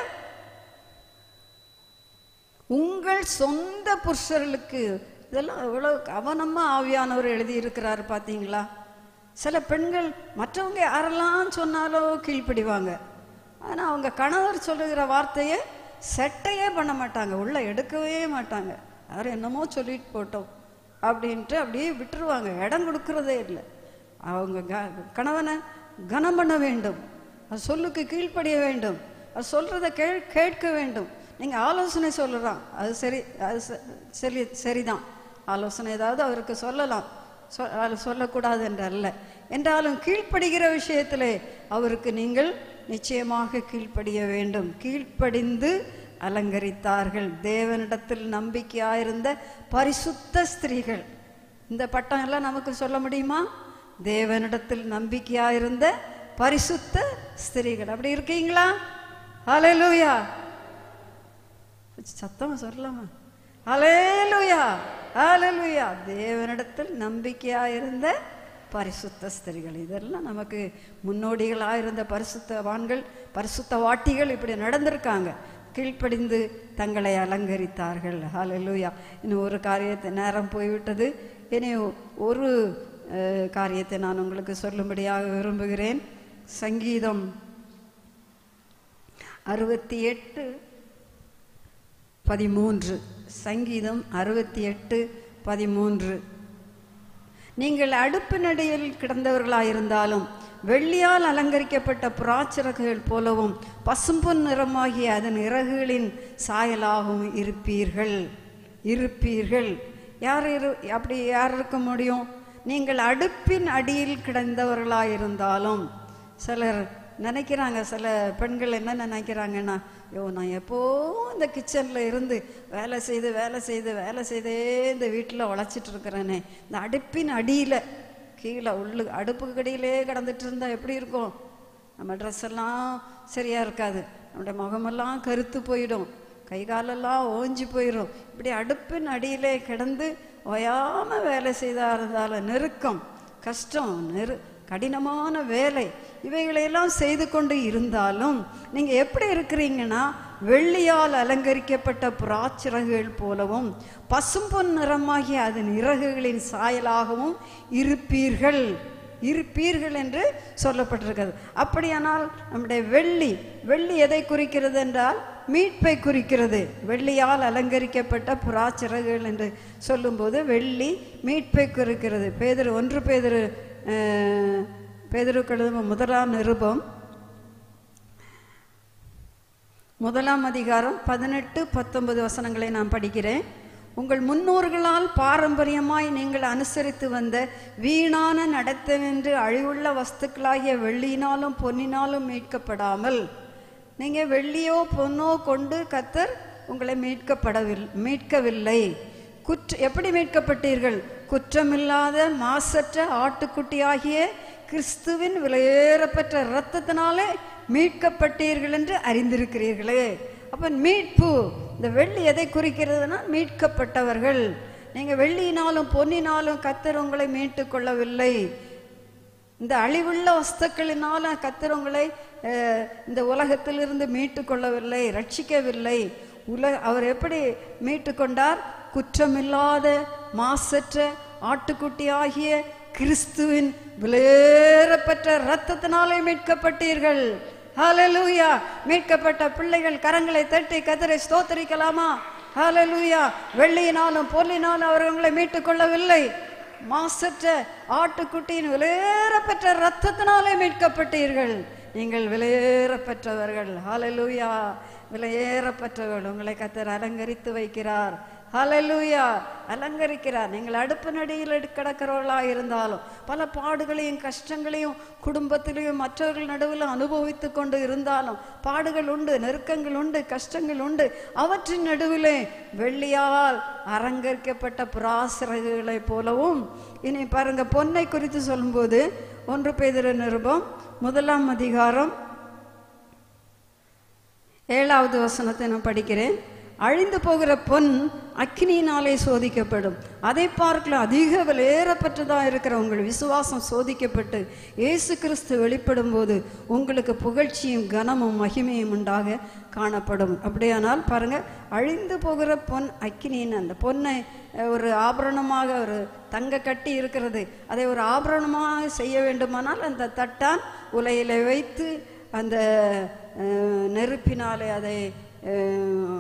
உங்கள் சொந்த புருஷர்களுக்கு இதெல்லாம் எவ்வளவு கவனமா ஆவியானவர் எழுதியிருக்கிறாரு பார்த்தீங்களா சில பெண்கள் மற்றவங்க யாரெல்லாம் சொன்னாலோ கீழ்ப்படிவாங்க ஆனா அவங்க கணவர் சொல்லுகிற வார்த்தையை செட்டையே பண்ண மாட்டாங்க உள்ள எடுக்கவே மாட்டாங்க யாரும் என்னமோ சொல்லிட்டு போட்டோம் அப்படின்ட்டு அப்படியே விட்டுருவாங்க இடம் கொடுக்கறதே இல்லை அவங்க க- கணவனை கனம் பண்ண வேண்டும் அது சொல்லுக்கு கீழ்ப்படிய வேண்டும் அது சொல்றத கே கேட்க வேண்டும் நீங்கள் ஆலோசனை சொல்லலாம் அது சரி அது ச- சரி சரிதான் ஆலோசனை ஏதாவது அவருக்கு சொல்லலாம் சொ- அது சொல்லக்கூடாது என்று அல்ல என்றாலும் கீழ்ப்படுகிற விஷயத்திலே அவருக்கு நீங்கள் நிச்சயமாக கீழ்ப்படிய வேண்டும் கீழ்ப்படிந்து அலங்கரித்தார்கள் தேவனிடத்தில் நம்பிக்கையாயிருந்த பரிசுத்த ஸ்திரீகள் இந்த பட்டம் எல்லாம் நமக்கு சொல்ல முடியுமா தேவனிடத்தில் நம்பிக்கையாயிருந்த பரிசுத்த ஸ்திரீகள் அப்படி இருக்கீங்களா ஹalleluya சத்தமா சொல்லலாமா ஹalleluya ஹalleluya தேவனிடத்தில் நம்பிக்கையாயிருந்த பரிசுத்த ஸ்திரிகள் இதெல்லாம் நமக்கு முன்னோடிகளாயிருந்த பரிசுத்தவான்கள் பரிசுத்த வாட்டிகள் இப்படி நடந்திருக்காங்க கீழ்ப்படிந்து தங்களை அலங்கரித்தார்கள் ஹalleluya இன்னும் ஒரு காரியத்தை நேரம் போய்விட்டது இனி ஒரு அஹ், காரியத்தை நான் உங்களுக்கு சொல்லும்படியாக விரும்புகிறேன் சங்கீதம் அறுபத்தி எட்டு பதிமூன்று சங்கீதம் அறுபத்தி எட்டு பதிமூன்று நீங்கள் அடுப்பு நடையில் கிடந்தவர்களாயிருந்தாலும் வெள்ளியால் அலங்கரிக்கப்பட்ட புறாச்சிறகுகள் போலவும் பசும்பொன் நிறமாகிய அதன் இறகுகளின் சாயலாகவும் இருப்பீர்கள் இருப்பீர்கள் யார் இரு அப்படி யார் இருக்க முடியும் நீங்கள் அடுப்பின் அடியில் கிடந்தவர்களாயிருந்தாலும் சிலர் நினைக்கிறாங்க சில பெண்கள் என்ன நினைக்கிறாங்கன்னா ஐயோ நான் எப்போ இந்த கிச்சனில் இருந்து வேலை செய்து வேலை செய்து வேலை செய்தே இந்த வீட்டில் உழைச்சிட்டு இருக்கிறேனே இந்த அடுப்பின் அடியில் கீழே உள்ளு அடுப்புக்கு அடியிலே கிடந்துட்டு இருந்தா எப்படி இருக்கும் நம்ம ட்ரெஸ் எல்லாம் சரியா இருக்காது நம்முடைய முகமெல்லாம் கருத்து போயிடும் கை காலெல்லாம் ஓஞ்சி போயிடும் இப்படி அடுப்பின் அடியிலே கிடந்து ஓயாம வேலை செய்தா இருந்தாலும் நெருக்கம் கஷ்டம் நெரு கடினமான வேலை இவைகளையெல்லாம் செய்து கொண்டு இருந்தாலும் நீங்க எப்படி இருக்கிறீங்கன்னா வெள்ளியால் அலங்கரிக்கப்பட்ட புறாச்சிறகுகள் போலவும் பசும்பொன் நிறமாகிய அதன் இறகுகளின் சாயலாகவும் இருப்பீர்கள் இருப்பீர்கள் என்று சொல்லப்பட்டிருக்கிறது அப்படியானால் நம்முடைய வெள்ளி வெள்ளி எதை குறிக்கிறது என்றால் மீட்பை குறிக்கிறது வெள்ளியால் அலங்கரிக்கப்பட்ட புறாச்சிறகுகள் என்று சொல்லும்போது வெள்ளி மீட்பை குறிக்கிறது பேதர் ஒன்று பேதர் பேதருக்கு முதலாம் நிருபம் முதலாம் அதிகாரம் பதினெட்டு பத்தொன்பது வசனங்களை நான் படிக்கிறேன் உங்கள் முன்னோர்களால் பாரம்பரியமாய் நீங்கள் அனுசரித்து வந்த வீணான நடத்தவென்று அழிவுள்ள வஸ்துக்களாகிய வெள்ளியினாலும் பொன்னினாலும் மீட்கப்படாமல் நீங்க வெள்ளியோ பொன்னோ கொண்டு கத்தர் உங்களை மீட்கப்படவில்லை மீட்கவில்லை குற்ற எப்படி மீட்கப்பட்டீர்கள் குற்றமில்லாத மாசற்ற ஆட்டுக்குட்டியாகிய கிறிஸ்துவின் விலையேறப்பெற்ற இரத்தத்தினாலே மீட்கப்பட்டீர்கள் என்று அறிந்திருக்கிறீர்களே அப்ப மீட்பு இந்த வெள்ளி எதை குறிக்கிறதுனா மீட்கப்பட்டவர்கள் நீங்க வெள்ளியினாலும் பொன்னினாலும் கத்தர் உங்களை மீட்டுக் கொள்ளவில்லை இந்த அழிவுள்ள வஸ்துக்களினால கத்தர் உங்களை அஹ், இந்த உலகத்திலிருந்து மீட்டு கொள்ளவில்லை ரட்சிக்கவில்லை உலக அவர் எப்படி மீட்டு கொண்டார் குற்றமில்லாத மாசற்ற ஆட்டுக்குட்டியாகிய கிறிஸ்துவின் விலையேறப்பெற்ற இரத்தத்தினாலே மீட்கப்பட்டீர்கள் ஹalleluya மீட்கப்பட்ட பிள்ளைகள் கரங்களை தட்டி கத்தரை ஸ்தோத்தரிக்கலாமா ஹalleluya வெள்ளியினாலும் பொல்லினாலும் அவர் உங்களை மீட்டுக் கொள்ளவில்லை மாசற்ற ஆட்டுக்குட்டியின் விலையேறப்பெற்ற இரத்தத்தினாலே மீட்கப்பட்டீர்கள் நீங்கள் விலையேறப்பெற்றவர்கள் ஹalleluya விலையேறப்பெற்றவர்கள் உங்களை கத்தர் அலங்கரித்து வைக்கிறார் ஹalleluya அலங்கரிக்கிறார் நீங்கள் அடுப்பு நடியில் கிடக்கிறவர்களாக இருந்தாலும் பல பாடுகளையும் கஷ்டங்களையும் குடும்பத்திலையும் மற்றவர்கள் நடுவில் அனுபவித்து கொண்டு இருந்தாலும் பாடுகள் உண்டு நெருக்கங்கள் உண்டு கஷ்டங்கள் உண்டு அவற்றின் நடுவிலே வெள்ளியால் அலங்கரிக்கப்பட்ட புறாசிறகுகளைப் போலவும் இனி பாருங்க பொன்னை குறித்து சொல்லும்போது ஒன்று பேதிர நிருபம் முதலாம் அதிகாரம் ஏழாவது வசனத்தை நான் படிக்கிறேன் அழிந்து போகிற பொன் அக்கினியினாலே சோதிக்கப்படும் அதை பார்க்கல அதிக விலையேறப்பட்டதாக இருக்கிற உங்கள் விசுவாசம் சோதிக்கப்பட்டு இயேசு கிறிஸ்து வெளிப்படும் போது உங்களுக்கு புகழ்ச்சியும் கனமும் மகிமையும் உண்டாக காணப்படும் அப்படியானால் பாருங்க அழிந்து போகிற பொன் அக்கினின்னு அந்த பொன்னை அஹ், ஒரு ஆபரணமாக ஒரு தங்க கட்டி இருக்கிறது அதை ஒரு ஆபரணமாக செய்ய வேண்டுமானால் அந்த தட்டான் உலையில வைத்து அந்த அஹ், நெருப்பினாலே அதை அஹ்,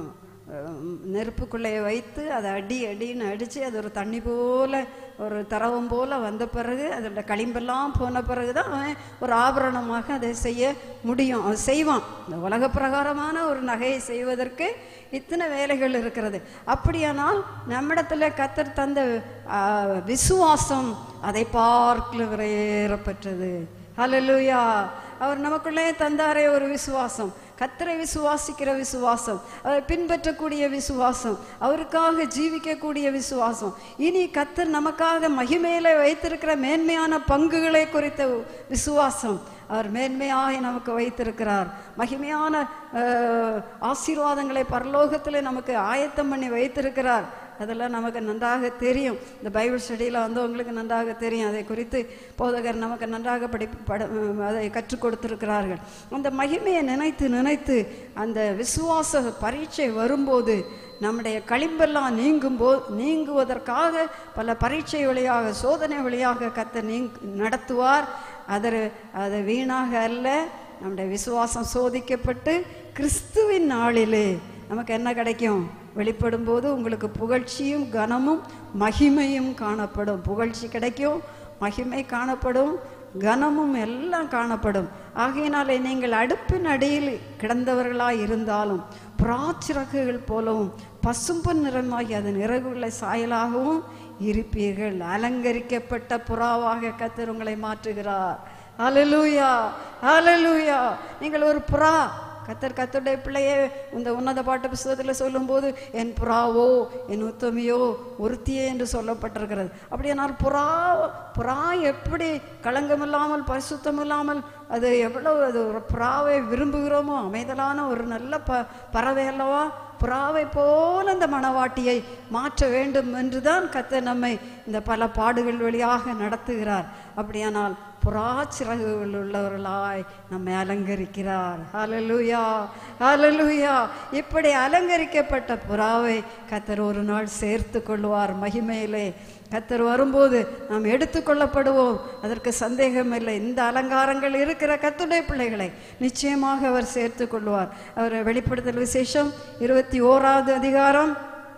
அஹ், நெருப்புக்குள்ளே வைத்து அதை அடி அடின்னு அடித்து அது ஒரு தண்ணி போல ஒரு தரவம் போல வந்த பிறகு அதோட களிம்பெல்லாம் போன பிறகு தான் அவன் ஒரு ஆபரணமாக அதை செய்ய முடியும் அவன் செய்வான் இந்த உலக பிரகாரமான ஒரு நகையை செய்வதற்கு இத்தனை வேலைகள் இருக்கிறது அப்படியானால் நம்மிடத்துல கத்தர் தந்த ஆ, விசுவாசம் அதை பார்க்கல விரையேறப்பெற்றது ஹalleluya அவர் நமக்குள்ளே தந்தாரே ஒரு விசுவாசம் கத்தரை விசுவாசிக்கிற விசுவாசம் அவரை பின்பற்றக்கூடிய விசுவாசம் அவருக்காக ஜீவிக்கக்கூடிய விசுவாசம் இனி கத்தர் நமக்காக மகிமையில வைத்திருக்கிற மேன்மையான பங்குகளை குறித்த விசுவாசம் அவர் மேன்மையாக நமக்கு வைத்திருக்கிறார் மகிமையான அஹ், ஆசீர்வாதங்களை பரலோகத்தில் நமக்கு ஆயத்தம் பண்ணி வைத்திருக்கிறார் அதெல்லாம் நமக்கு நன்றாக தெரியும் இந்த பைபிள் ஸ்டடியில் வந்து உங்களுக்கு நன்றாக தெரியும் அதை குறித்து போதகர் நமக்கு நன்றாக படி பட அதை கற்றுக் கொடுத்திருக்கிறார்கள் அந்த மகிமையை நினைத்து நினைத்து அந்த விசுவாச பரீட்சை வரும்போது நம்முடைய களிம்பெல்லாம் நீங்கும் போ நீங்குவதற்காக பல பரீட்சை வழியாக சோதனை வழியாக கத்த நீங் நடத்துவார் அதர் அது வீணாக அல்ல நம்முடைய விசுவாசம் சோதிக்கப்பட்டு கிறிஸ்துவின் நாளிலே நமக்கு என்ன கிடைக்கும் வெளிப்படும் போது உங்களுக்கு புகழ்ச்சியும் கனமும் மகிமையும் காணப்படும் புகழ்ச்சி கிடைக்கும் மகிமை காணப்படும் கனமும் எல்லாம் காணப்படும் ஆகையினாலே நீங்கள் அடுப்பின் அடியில் கிடந்தவர்களாய் இருந்தாலும் பிராச்சிறகுகள் போலவும் பசும்பொன் நிறமாகி அதன் இறகுகளை சாயலாகவும் இருப்பீர்கள் அலங்கரிக்கப்பட்ட புறாவாக கத்தர் உங்களை மாற்றுகிறார் ஹalleluya ஹalleluya நீங்கள் ஒரு புறா கத்தர் கத்தருடைய பிள்ளையே இந்த உன்னத பாட்டு புஸ்தகத்தில் சொல்லும்போது என் புறாவோ என் உத்தமியோ ஒருத்தியே என்று சொல்லப்பட்டிருக்கிறது அப்படியானால் புறா புறா எப்படி களங்கமில்லாமல் பரிசுத்தம் இல்லாமல் அது எவ்வளவு அது ஒரு புறாவை விரும்புகிறோமோ அமைதலான ஒரு நல்ல ப பறவை அல்லவா புறாவை போல இந்த மணவாட்டியை மாற்ற வேண்டும் என்றுதான் கத்தர் நம்மை இந்த பல பாடுகள் வழியாக நடத்துகிறார் அப்படியானால் புறா சிறகுகள் உள்ளவர்களாய் நம்மை அலங்கரிக்கிறார் ஹalleluya ஹalleluya இப்படி அலங்கரிக்கப்பட்ட புறாவை கத்தர் ஒரு நாள் சேர்த்து கொள்வார் மகிமையிலே கத்தர் வரும்போது நாம் எடுத்துக்கொள்ளப்படுவோம் அதற்கு சந்தேகம் இல்லை இந்த அலங்காரங்கள் இருக்கிற கத்துடைய பிள்ளைகளை நிச்சயமாக அவர் சேர்த்து கொள்வார் அவர் வெளிப்படுத்தல் விசேஷம் இருபத்தி ஓராவது அதிகாரம்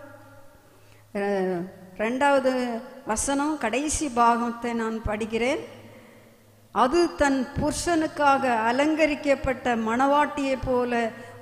அஹ், ரெண்டாவது வசனம் கடைசி பாகத்தை நான் படிக்கிறேன் அது தன் புருஷனுக்காக அலங்கரிக்கப்பட்ட மணவாட்டியைப் போல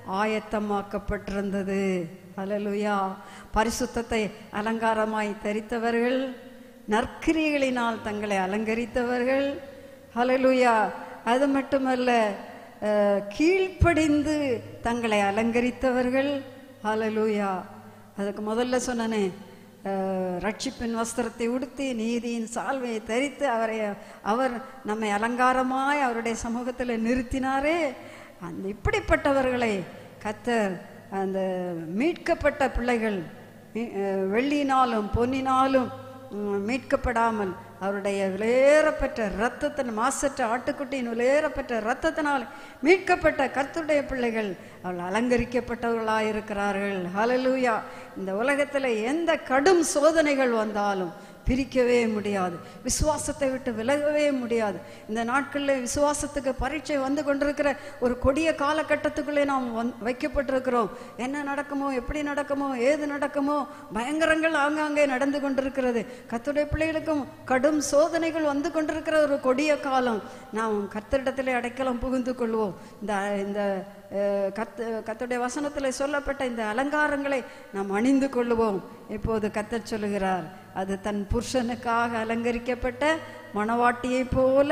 ஆயத்தமாக்கப்பட்டிருந்தது ஹalleluya பரிசுத்தத்தை அலங்காரமாய் தரித்தவர்கள் நற்கிரியைகளினால் தங்களை அலங்கரித்தவர்கள் ஹalleluya அது மட்டுமல்ல அஹ், கீழ்ப்படிந்து தங்களை அலங்கரித்தவர்கள் ஹalleluya அதுக்கு முதல்ல சொன்னனே அஹ், ரட்சிப்பின் வஸ்திரத்தை உடுத்தி நீதியின் சால்வையை தரித்து அவரை அவர் நம்மை அலங்காரமாய் அவருடைய சமூகத்தில் நிறுத்தினாரே அந்த இப்படிப்பட்டவர்களை கத்தர் அந்த மீட்கப்பட்ட பிள்ளைகள் மீ- அஹ், வெள்ளியினாலும் பொன்னினாலும் உம், மீட்கப்படாமல் அவருடைய விலையேறப்பெற்ற இரத்தத்தின் மாசற்ற ஆட்டுக்குட்டியின் விலையேறப்பெற்ற இரத்தத்தினால் மீட்கப்பட்ட கர்த்தருடைய பிள்ளைகள் அவள் அலங்கரிக்கப்பட்டவர்களாக இருக்கிறார்கள் ஹalleluya இந்த உலகத்தில் எந்த கடும் சோதனைகள் வந்தாலும் பிரிக்கவே முடியாது விசுவாசத்தை விட்டு விலகவே முடியாது இந்த நாட்களில் விசுவாசத்துக்கு பரீட்சை வந்து கொண்டிருக்கிற ஒரு கொடிய காலகட்டத்துக்குள்ளே நாம் வந் வைக்கப்பட்டிருக்கிறோம் என்ன நடக்குமோ எப்படி நடக்குமோ ஏது நடக்குமோ பயங்கரங்கள் ஆங்காங்கே நடந்து கொண்டிருக்கிறது கத்துடைய பிள்ளைகளுக்கும் கடும் சோதனைகள் வந்து கொண்டிருக்கிற ஒரு கொடிய காலம் நாம் கத்தரிடத்திலே அடைக்கலம் புகுந்து கொள்வோம் இந்த இந்த அஹ், கத்து கத்துடைய வசனத்தில் சொல்லப்பட்ட இந்த அலங்காரங்களை நாம் அணிந்து கொள்ளுவோம் இப்போது கத்தர் சொல்லுகிறார் அது தன் புருஷனுக்காக அலங்கரிக்கப்பட்ட மணவாட்டியைப் போல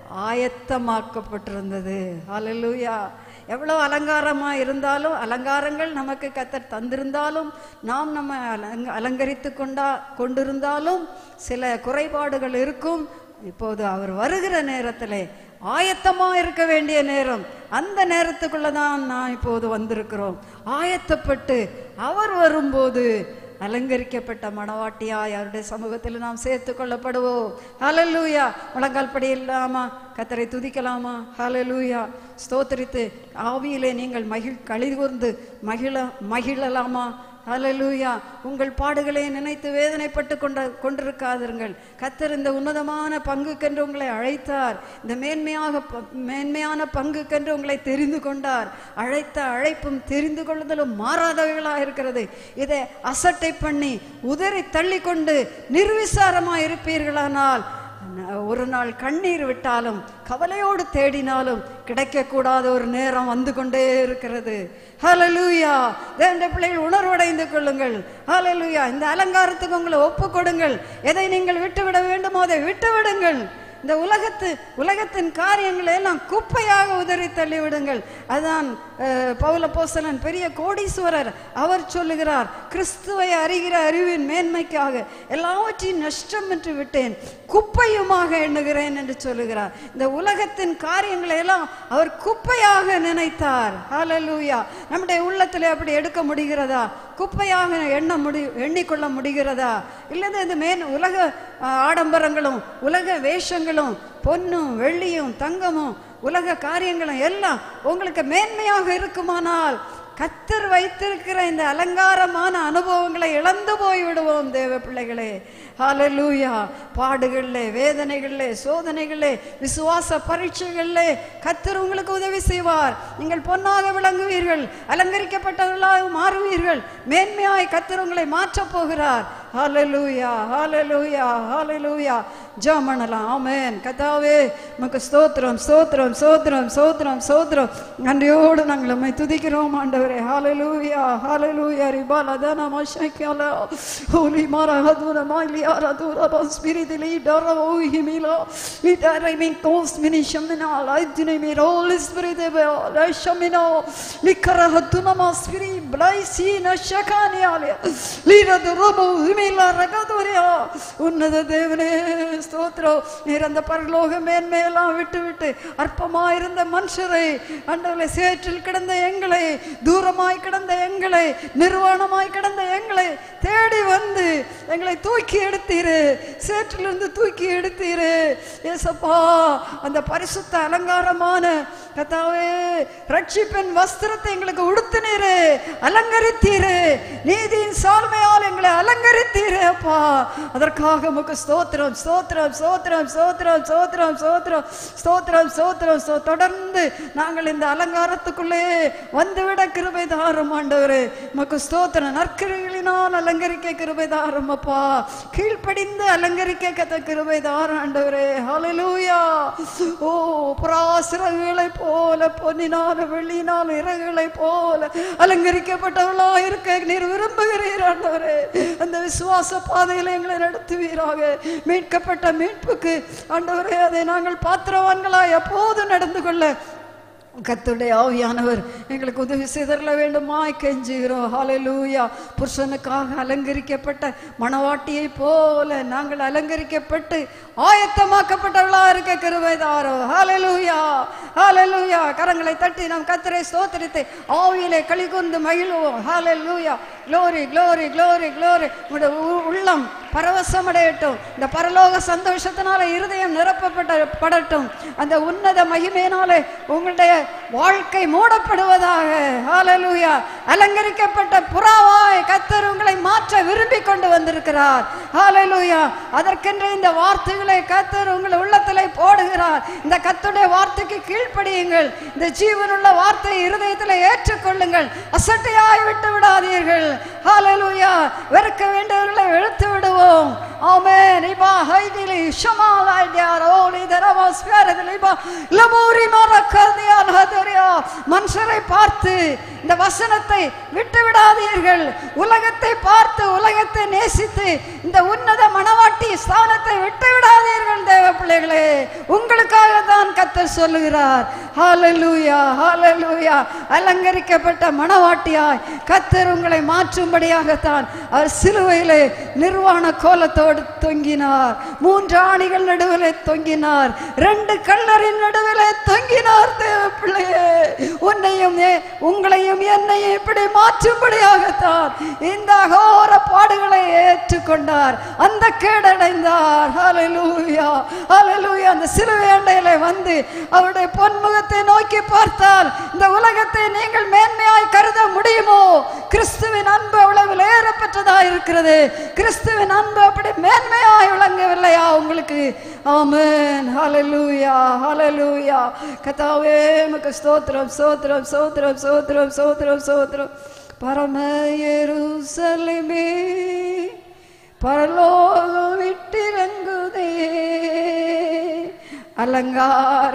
ஆயத்தமாக்கப்பட்டிருந்தது ஹalleluya எவ்வளோ அலங்காரமா இருந்தாலும் அலங்காரங்கள் நமக்கு கத்தர் தந்திருந்தாலும் நாம் நம்ம அலங்க அலங்கரித்து கொண்டா கொண்டிருந்தாலும் சில குறைபாடுகள் இருக்கும் இப்போது அவர் வருகிற நேரத்திலே ஆயத்தமா இருக்க வேண்டிய நேரம் அந்த நேரத்துக்குள்ள தான் நான் இப்போது வந்திருக்கிறோம் ஆயத்தப்பட்டு அவர் வரும்போது அலங்கரிக்கப்பட்ட மணவாட்டியாய் அவருடைய சமூகத்தில் நாம் சேர்த்து கொள்ளப்படுவோம் ஹalleluya முழங்கால் படி இல்லாமா கத்தரை துதிக்கலாமா ஹalleluya ஸ்தோத்திரித்து ஆவியிலே நீங்கள் மகிழ் கழிகூர்ந்து மகிழ மகிழலாமா ஹalleluya உங்கள் பாடுகளை நினைத்து வேதனைப்பட்டு கொண்ட கொண்டிருக்காதிருங்கள் கத்தர் இந்த உன்னதமான பங்குக்கென்று உங்களை அழைத்தார் இந்த மேன்மையாக ப- மேன்மையான பங்குக்கென்று உங்களை தெரிந்து கொண்டார் அழைத்த அழைப்பும் தெரிந்து கொள்ளுதலும் மாறாதவைகளாக இருக்கிறது இதை அசட்டை பண்ணி உதறி தள்ளிக்கொண்டு நிர்விசாரமாக இருப்பீர்களானால் ந- ஒரு நாள் கண்ணீர் விட்டாலும் கவலையோடு தேடினாலும் கிடைக்கக்கூடாத ஒரு நேரம் வந்து கொண்டே இருக்கிறது ஹalleluya தேவனுடைய பிள்ளைகள் உணர்வடைந்து கொள்ளுங்கள் ஹalleluya இந்த அலங்காரத்துக்கு உங்களை ஒப்பு கொடுங்கள் எதை நீங்கள் விட்டுவிட வேண்டுமோ அதை விட்டு விடுங்கள் இந்த உலகத்து உலகத்தின் காரியங்களை எல்லாம் குப்பையாக உதறி தள்ளி விடுங்கள் அதான் அஹ், பவுலப்போஸ்தலன் பெரிய கோடீஸ்வரர் அவர் சொல்லுகிறார் கிறிஸ்துவை அறிகிற அறிவின் மேன்மைக்காக எல்லாவற்றையும் நஷ்டம் என்று விட்டேன் குப்பையுமாக எண்ணுகிறேன் என்று சொல்லுகிறார் இந்த உலகத்தின் காரியங்களை எல்லாம் அவர் குப்பையாக நினைத்தார் ஹalleluya நம்முடைய உள்ளத்தில் அப்படி எடுக்க முடிகிறதா குப்பையாக எண்ண முடி எண்ணிக்கொள்ள முடிகிறதா இல்லது இது மேன் உலக அஹ், ஆடம்பரங்களும் உலக வேஷங்களும் பொன்னும் வெள்ளியும் தங்கமும் உலக காரியங்களும் எல்லாம் உங்களுக்கு மேன்மையாக இருக்குமானால் கத்தர் வைத்திருக்கிற இந்த அலங்காரமான அனுபவங்களை இழந்து போய் விடுவோம் தேவ பிள்ளைகளே ஹalleluya பாடுகளிலே வேதனைகளிலே சோதனைகளிலே விசுவாச பரீட்சைகளிலே கத்தர் உங்களுக்கு உதவி செய்வார் நீங்கள் பொன்னாக விளங்குவீர்கள் அலங்கரிக்கப்பட்டவர்களாக மாறுவீர்கள் மேன்மையாய் கத்தர் உங்களை மாற்றப் போகிறார் ஹalleluya ஹalleluya ஹalleluya ஜெபம் பண்ணலாம் ஆமென் கதாவே உமக்கு ஸ்தோத்திரம் ஸ்தோத்திரம் ஸ்தோத்திரம் ஸ்தோத்திரம் ஸ்தோத்திரம் நன்றியோடு நாங்கள் உம்மை துதிக்கிறோம் ஆண்டவரே ஹalleluya ஹalleluya ரிபால தன மஷக்கியால ஹோலி மாரா ஹதுர மாலியா ரதுர பஸ்பிரிட் லீடர் ஓ ஹிமிலோ லீடர் ஐ மீன் கோஸ் மினி ஷமினா லைஜ்னி மீ ரோல் ஸ்பிரிட் லை ஷமினோ லிக்கர ஹதுன மாஸ்பிரி பிளைசி நஷகானியாலே லீரது ரோபோ ஹிமிலா ரகதுரியா உன்னத தேவனே ஸ்தோத்திரம் நீர் அந்த பரலோக மேன்மையெல்லாம் விட்டு விட்டு அற்பமாயிருந்த மனுஷரை அண்டவரை சேற்றில் கிடந்த எங்களை தூரமாய் கிடந்த எங்களை நிர்வாணமாய் கிடந்த எங்களை தேடி வந்து எங்களை தூக்கி எடுத்தீரு சேற்றிலிருந்து தூக்கி எடுத்தீரு ஏசப்பா அந்த பரிசுத்த அலங்காரமான கத்தாவே ரட்சிப்பின் வஸ்திரத்தை எங்களுக்கு உடுத்தினீரு அலங்கரித்தீரு நீதியின் சால்மையால் எங்களை அலங்கரித்தீரு அப்பா அதற்காக உமக்கு ஸ்தோத்திரம் ஸ்தோத்திரம் ஸ்தோத்திரம் ஸ்தோத்திரம் ஸ்தோத்திரம் ஸ்தோத்திரம் ஸ்தோத்திரம் ஸ்தோத்திரம் ஸ்தோ- தொடர்ந்து நாங்கள் இந்த அலங்காரத்துக்குள்ளே வந்துவிட கிருபை தாரும் ஆண்டவரே உமக்கு ஸ்தோத்திரம் நற்கிரிகளினால் அலங்கரிக்க கிருபை தாரும் அப்பா கீழ்ப்படிந்து அலங்கரிக்க கத்த கிருபை தாரும் ஆண்டவரே ஹalleluya ஓ புறாசிறகுகளை போல பொன்னினால் வெள்ளினால் இறகுகளை போல அலங்கரிக்கப்பட்டவளா இருக்க நீர் விரும்புகிறீர் ஆண்டவரே அந்த விசுவாச பாதையில எங்களை நடத்துவீராக மீட்கப்பட்ட மீட்புக்கு ஆண்டவரே அதை நாங்கள் பாத்திரவான்களாய் எப்போதும் நடந்து கொள்ள கத்துடைய ஆவியானவர் எங்களுக்கு உதவி செய்தரல வேண்டுமாய் கெஞ்சுகிறோம் ஹalleluya புருஷனுக்காக அலங்கரிக்கப்பட்ட மணவாட்டியை போல நாங்கள் அலங்கரிக்கப்பட்டு ஆயத்தமாக்கப்பட்டவர்களா இருக்க கிருபை தாரோ ஹalleluya ஹalleluya கரங்களை தட்டி நாம் கத்தரை ஸ்தோத்திரித்து ஆவியிலே களிகொண்டு மகிழ்வோம் ஹalleluya glory glory glory glory உங்களுடைய உ- உள்ளம் பரவசம் அடையட்டும் இந்த பரலோக சந்தோஷத்தினால இருதயம் நிரப்பப்பட்ட படட்டும் அந்த உன்னத மகிமையினாலே உங்களுடைய வாழ்க்கை மூடப்படுவதாக ஹalleluya அலங்கரிக்கப்பட்ட புறாவாய் கத்தர் உங்களை மாற்ற விரும்பி கொண்டு வந்திருக்கிறார் ஹalleluya அதற்கென்று இந்த வார்த்தைகளை கத்தர் உங்கள் உள்ளத்திலே போடுகிறார் இந்த கத்துடைய வார்த்தைக்கு கீழ்ப்படியுங்கள் இந்த ஜீவனுள்ள வார்த்தையை இருதயத்தில் ஏற்றுக்கொள்ளுங்கள் அசட்டையாய் விட்டு விடாதீர்கள் ஹalleluya வெறுக்க வேண்டியவர்களை வெறுத்து விடுவோம் ஆமென் இபா ஹைதிலி ஷமாலாய் தியாரோலி தரமாஸ் பேரதில் இபா லமூரி மரக்கர்தியால் ஹதரியா மனுஷரை பார்த்து இந்த வசனத்தை விட்டு விடாதீர்கள் உலகத்தை பார்த்து உலகத்தை நேசித்து இந்த உன்னத மணவாட்டி ஸ்தானத்தை விட்டு விடாதீர்கள் தேவ பிள்ளைகளே உங்களுக்காக தான் கத்தர் சொல்லுகிறார் ஹalleluya ஹalleluya அலங்கரிக்கப்பட்ட மணவாட்டியாய் கத்தர் உங்களை மாற்றும்படியாகத்தான் அவர் சிலுவையிலே நிர்வாண கோலத்தோடு தொங்கினார் மூன்று ஆணிகள் நடுவிலே தொங்கினார் ரெண்டு கல்லரின் நடுவிலே தொங்கினார் தேவ பிள்ளையே உன்னையும் ஏ- உங்களையும் என்னையும் இப்படி மாற்றும்படியாகத்தான் இந்த அகோர பாடுகளை ஏற்றுக்கொண்டார் அந்த கேடடைந்தார் ஹalleluya ஹalleluya அந்த சிலுவை அண்டையிலே வந்து வந்து அவருடைய பொன்முகத்தை நோக்கி பார்த்தால் இந்த உலகத்தை நீங்கள் மேன்மையாய் கருத முடியுமோ கிறிஸ்துவின் அன்பு அவ்வளவு ஏறப்பெற்றதா இருக்கிறது கிறிஸ்துவின் அன்பு அப்படி மேன்மையாய் விளங்கவில்லையா உங்களுக்கு ஆமென் ஹalleluya ஹalleluya கர்த்தாவே உமக்கு ஸ்தோத்திரம் ஸ்தோத்திரம் ஸ்தோத்திரம் ஸ்தோத்திரம் ஸ்தோத்திரம் ஸ்தோத்திரம் பரம எருசலேமே பரலோகம் விட்டிறங்குதே அலங்கார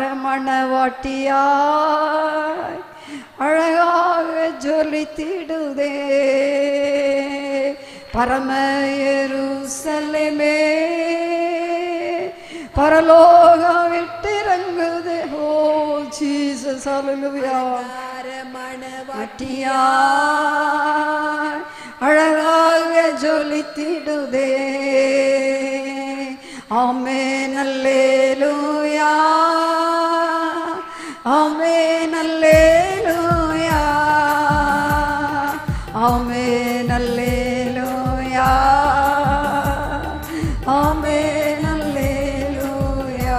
மணவாட்டியாய் அழகாக ஜொலித்திடுதே பரம எருசலேமே பரலோகம் விட்டிறங்குதே ஓ ஜீசஸ் ஹalleluya மட்டியாய் அழகாக ஜொலித்திடுதே ஆமே நல்லேலூயா ஆமே நல்லேலூயா ஆமே நல்லேலூயா ஆமே நல்லேலூயா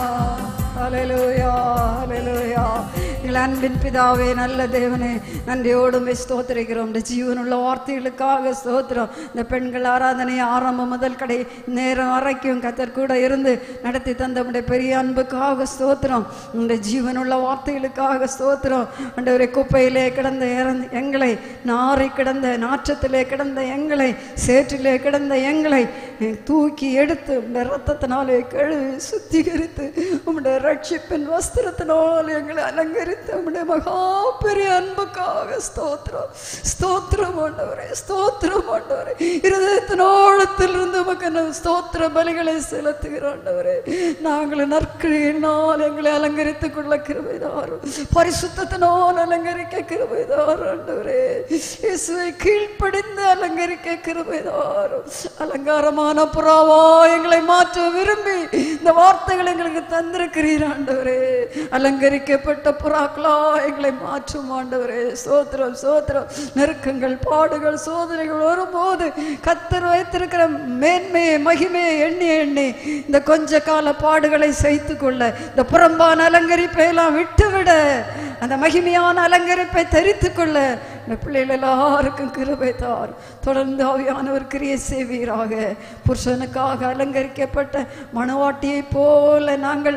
ஹalleluya ஹalleluya எங்கள் அன்பின் பிதாவே நல்ல தேவனே நன்றியோடு உம்மை ஸ்தோத்திரிக்கிறோம் இந்த ஜீவனுள்ள வார்த்தைகளுக்காக ஸ்தோத்திரம் இந்த பெண்கள் ஆராதனை ஆரம்பம் முதல் கடை நேரம் வரைக்கும் கத்தர் கூட இருந்து நடத்தி தந்த உம்முடைய பெரிய அன்புக்காக ஸ்தோத்திரம் இந்த ஜீவனுள்ள வார்த்தைகளுக்காக ஸ்தோத்திரம் ஆண்டவரே குப்பையிலே கிடந்த இறந்த எங்களை நாரை கிடந்த நாற்றத்திலே கிடந்த எங்களை சேற்றிலே கிடந்த எங்களை தூக்கி எடுத்து உம்முடைய ரத்தத்தினாலே கழுவி சுத்திகரித்து உம்முடைய ரட்சிப்பின் வஸ்திரத்தினால் எங்களை அலங்கரித்து உம்முடைய மகா பெரிய அன்புக்காக ஸ்தோத்திரம் ஸ்தோத்திரம் ஆண்டவரே ஸ்தோத்திரம் ஆண்டவரே இருதயத்தினோளத்திலிருந்து உமக்கு நான் ஸ்தோத்திர பலிகளை செலுத்துகிறோம் ஆண்டவரே நாங்கள் நற்கிழியினால் எங்களை அலங்கரித்துக் கொள்ள கிருபைதாரும் பரிசுத்தத்தினால் அலங்கரிக்க கிருபைதாரும் ஆண்டவரே இயேசுவை கீழ்ப்படிந்து அலங்கரிக்க கிருபைதாரும் அலங்காரமான புறாவா எங்களை மாற்ற விரும்பி இந்த வார்த்தைகள் எங்களுக்கு தந்திருக்கிறீர் ஆண்டவரே அலங்கரிக்கப்பட்ட புறாக்களா எங்களை மாற்றும் ஆண்டவரே சோத்திரம் சோத்திரம் நெருக்கங்கள் பாடுகள் சோதனைகள் வரும்போது கத்தர் வைத்திருக்கிற மேன்மையை மகிமையை எண்ணி எண்ணி இந்த கொஞ்ச கால பாடுகளை சைத்து கொள்ள இந்த புறம்பான அலங்கரிப்பை எல்லாம் விட்டுவிட அந்த மகிமையான அலங்கரிப்பை தரித்து கொள்ள இந்த பிள்ளைகள் எல்லாருக்கும் கிருபை தார் தொடர்ந்து ஆவியானவர் கிரியை செய்வீராக புருஷனுக்காக அலங்கரிக்கப்பட்ட மணவாட்டியைப் போல நாங்கள்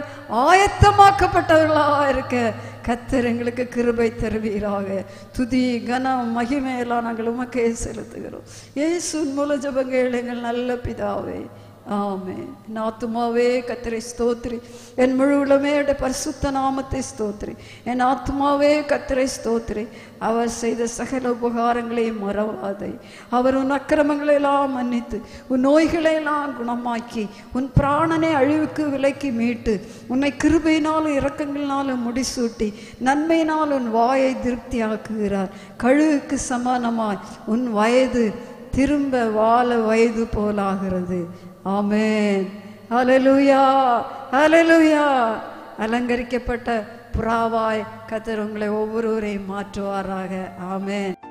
ஆயத்தமாக்கப்பட்டவர்களாக இருக்க கத்தர் எங்களுக்கு கிருபை தருவீராக துதி கனம் மகிமையெல்லாம் நாங்கள் உமக்கே செலுத்துகிறோம் இயேசுவின் மூல ஜபங்கள் எங்கள் நல்ல பிதாவே ஆமே என் ஆத்துமாவே கத்தரை ஸ்தோத்ரி என் முழு உளமே அவருடைய பரிசுத்த நாமத்தை ஸ்தோத்ரி என் ஆத்துமாவே கத்தரை ஸ்தோத்ரி அவர் செய்த சகல உபகாரங்களையும் மறவாதே அவர் உன் அக்கிரமங்களை எல்லாம் மன்னித்து உன் நோய்களை எல்லாம் குணமாக்கி உன் பிராணனை அழிவுக்கு விலைக்கு மீட்டு உன்னை கிருபையினாலும் இரக்கங்களினாலும் முடிசூட்டி நன்மையினால் உன் வாயை திருப்தியாக்குகிறார் கழுவுக்கு சமானமாய் உன் வயது திரும்ப வாழ வயது போலாகிறது ஆமென் ஹalleluya ஹalleluya அலங்கரிக்கப்பட்ட புறாவாய் கத்தர் உங்களை ஒவ்வொருவரையும் மாற்றுவாராக ஆமென்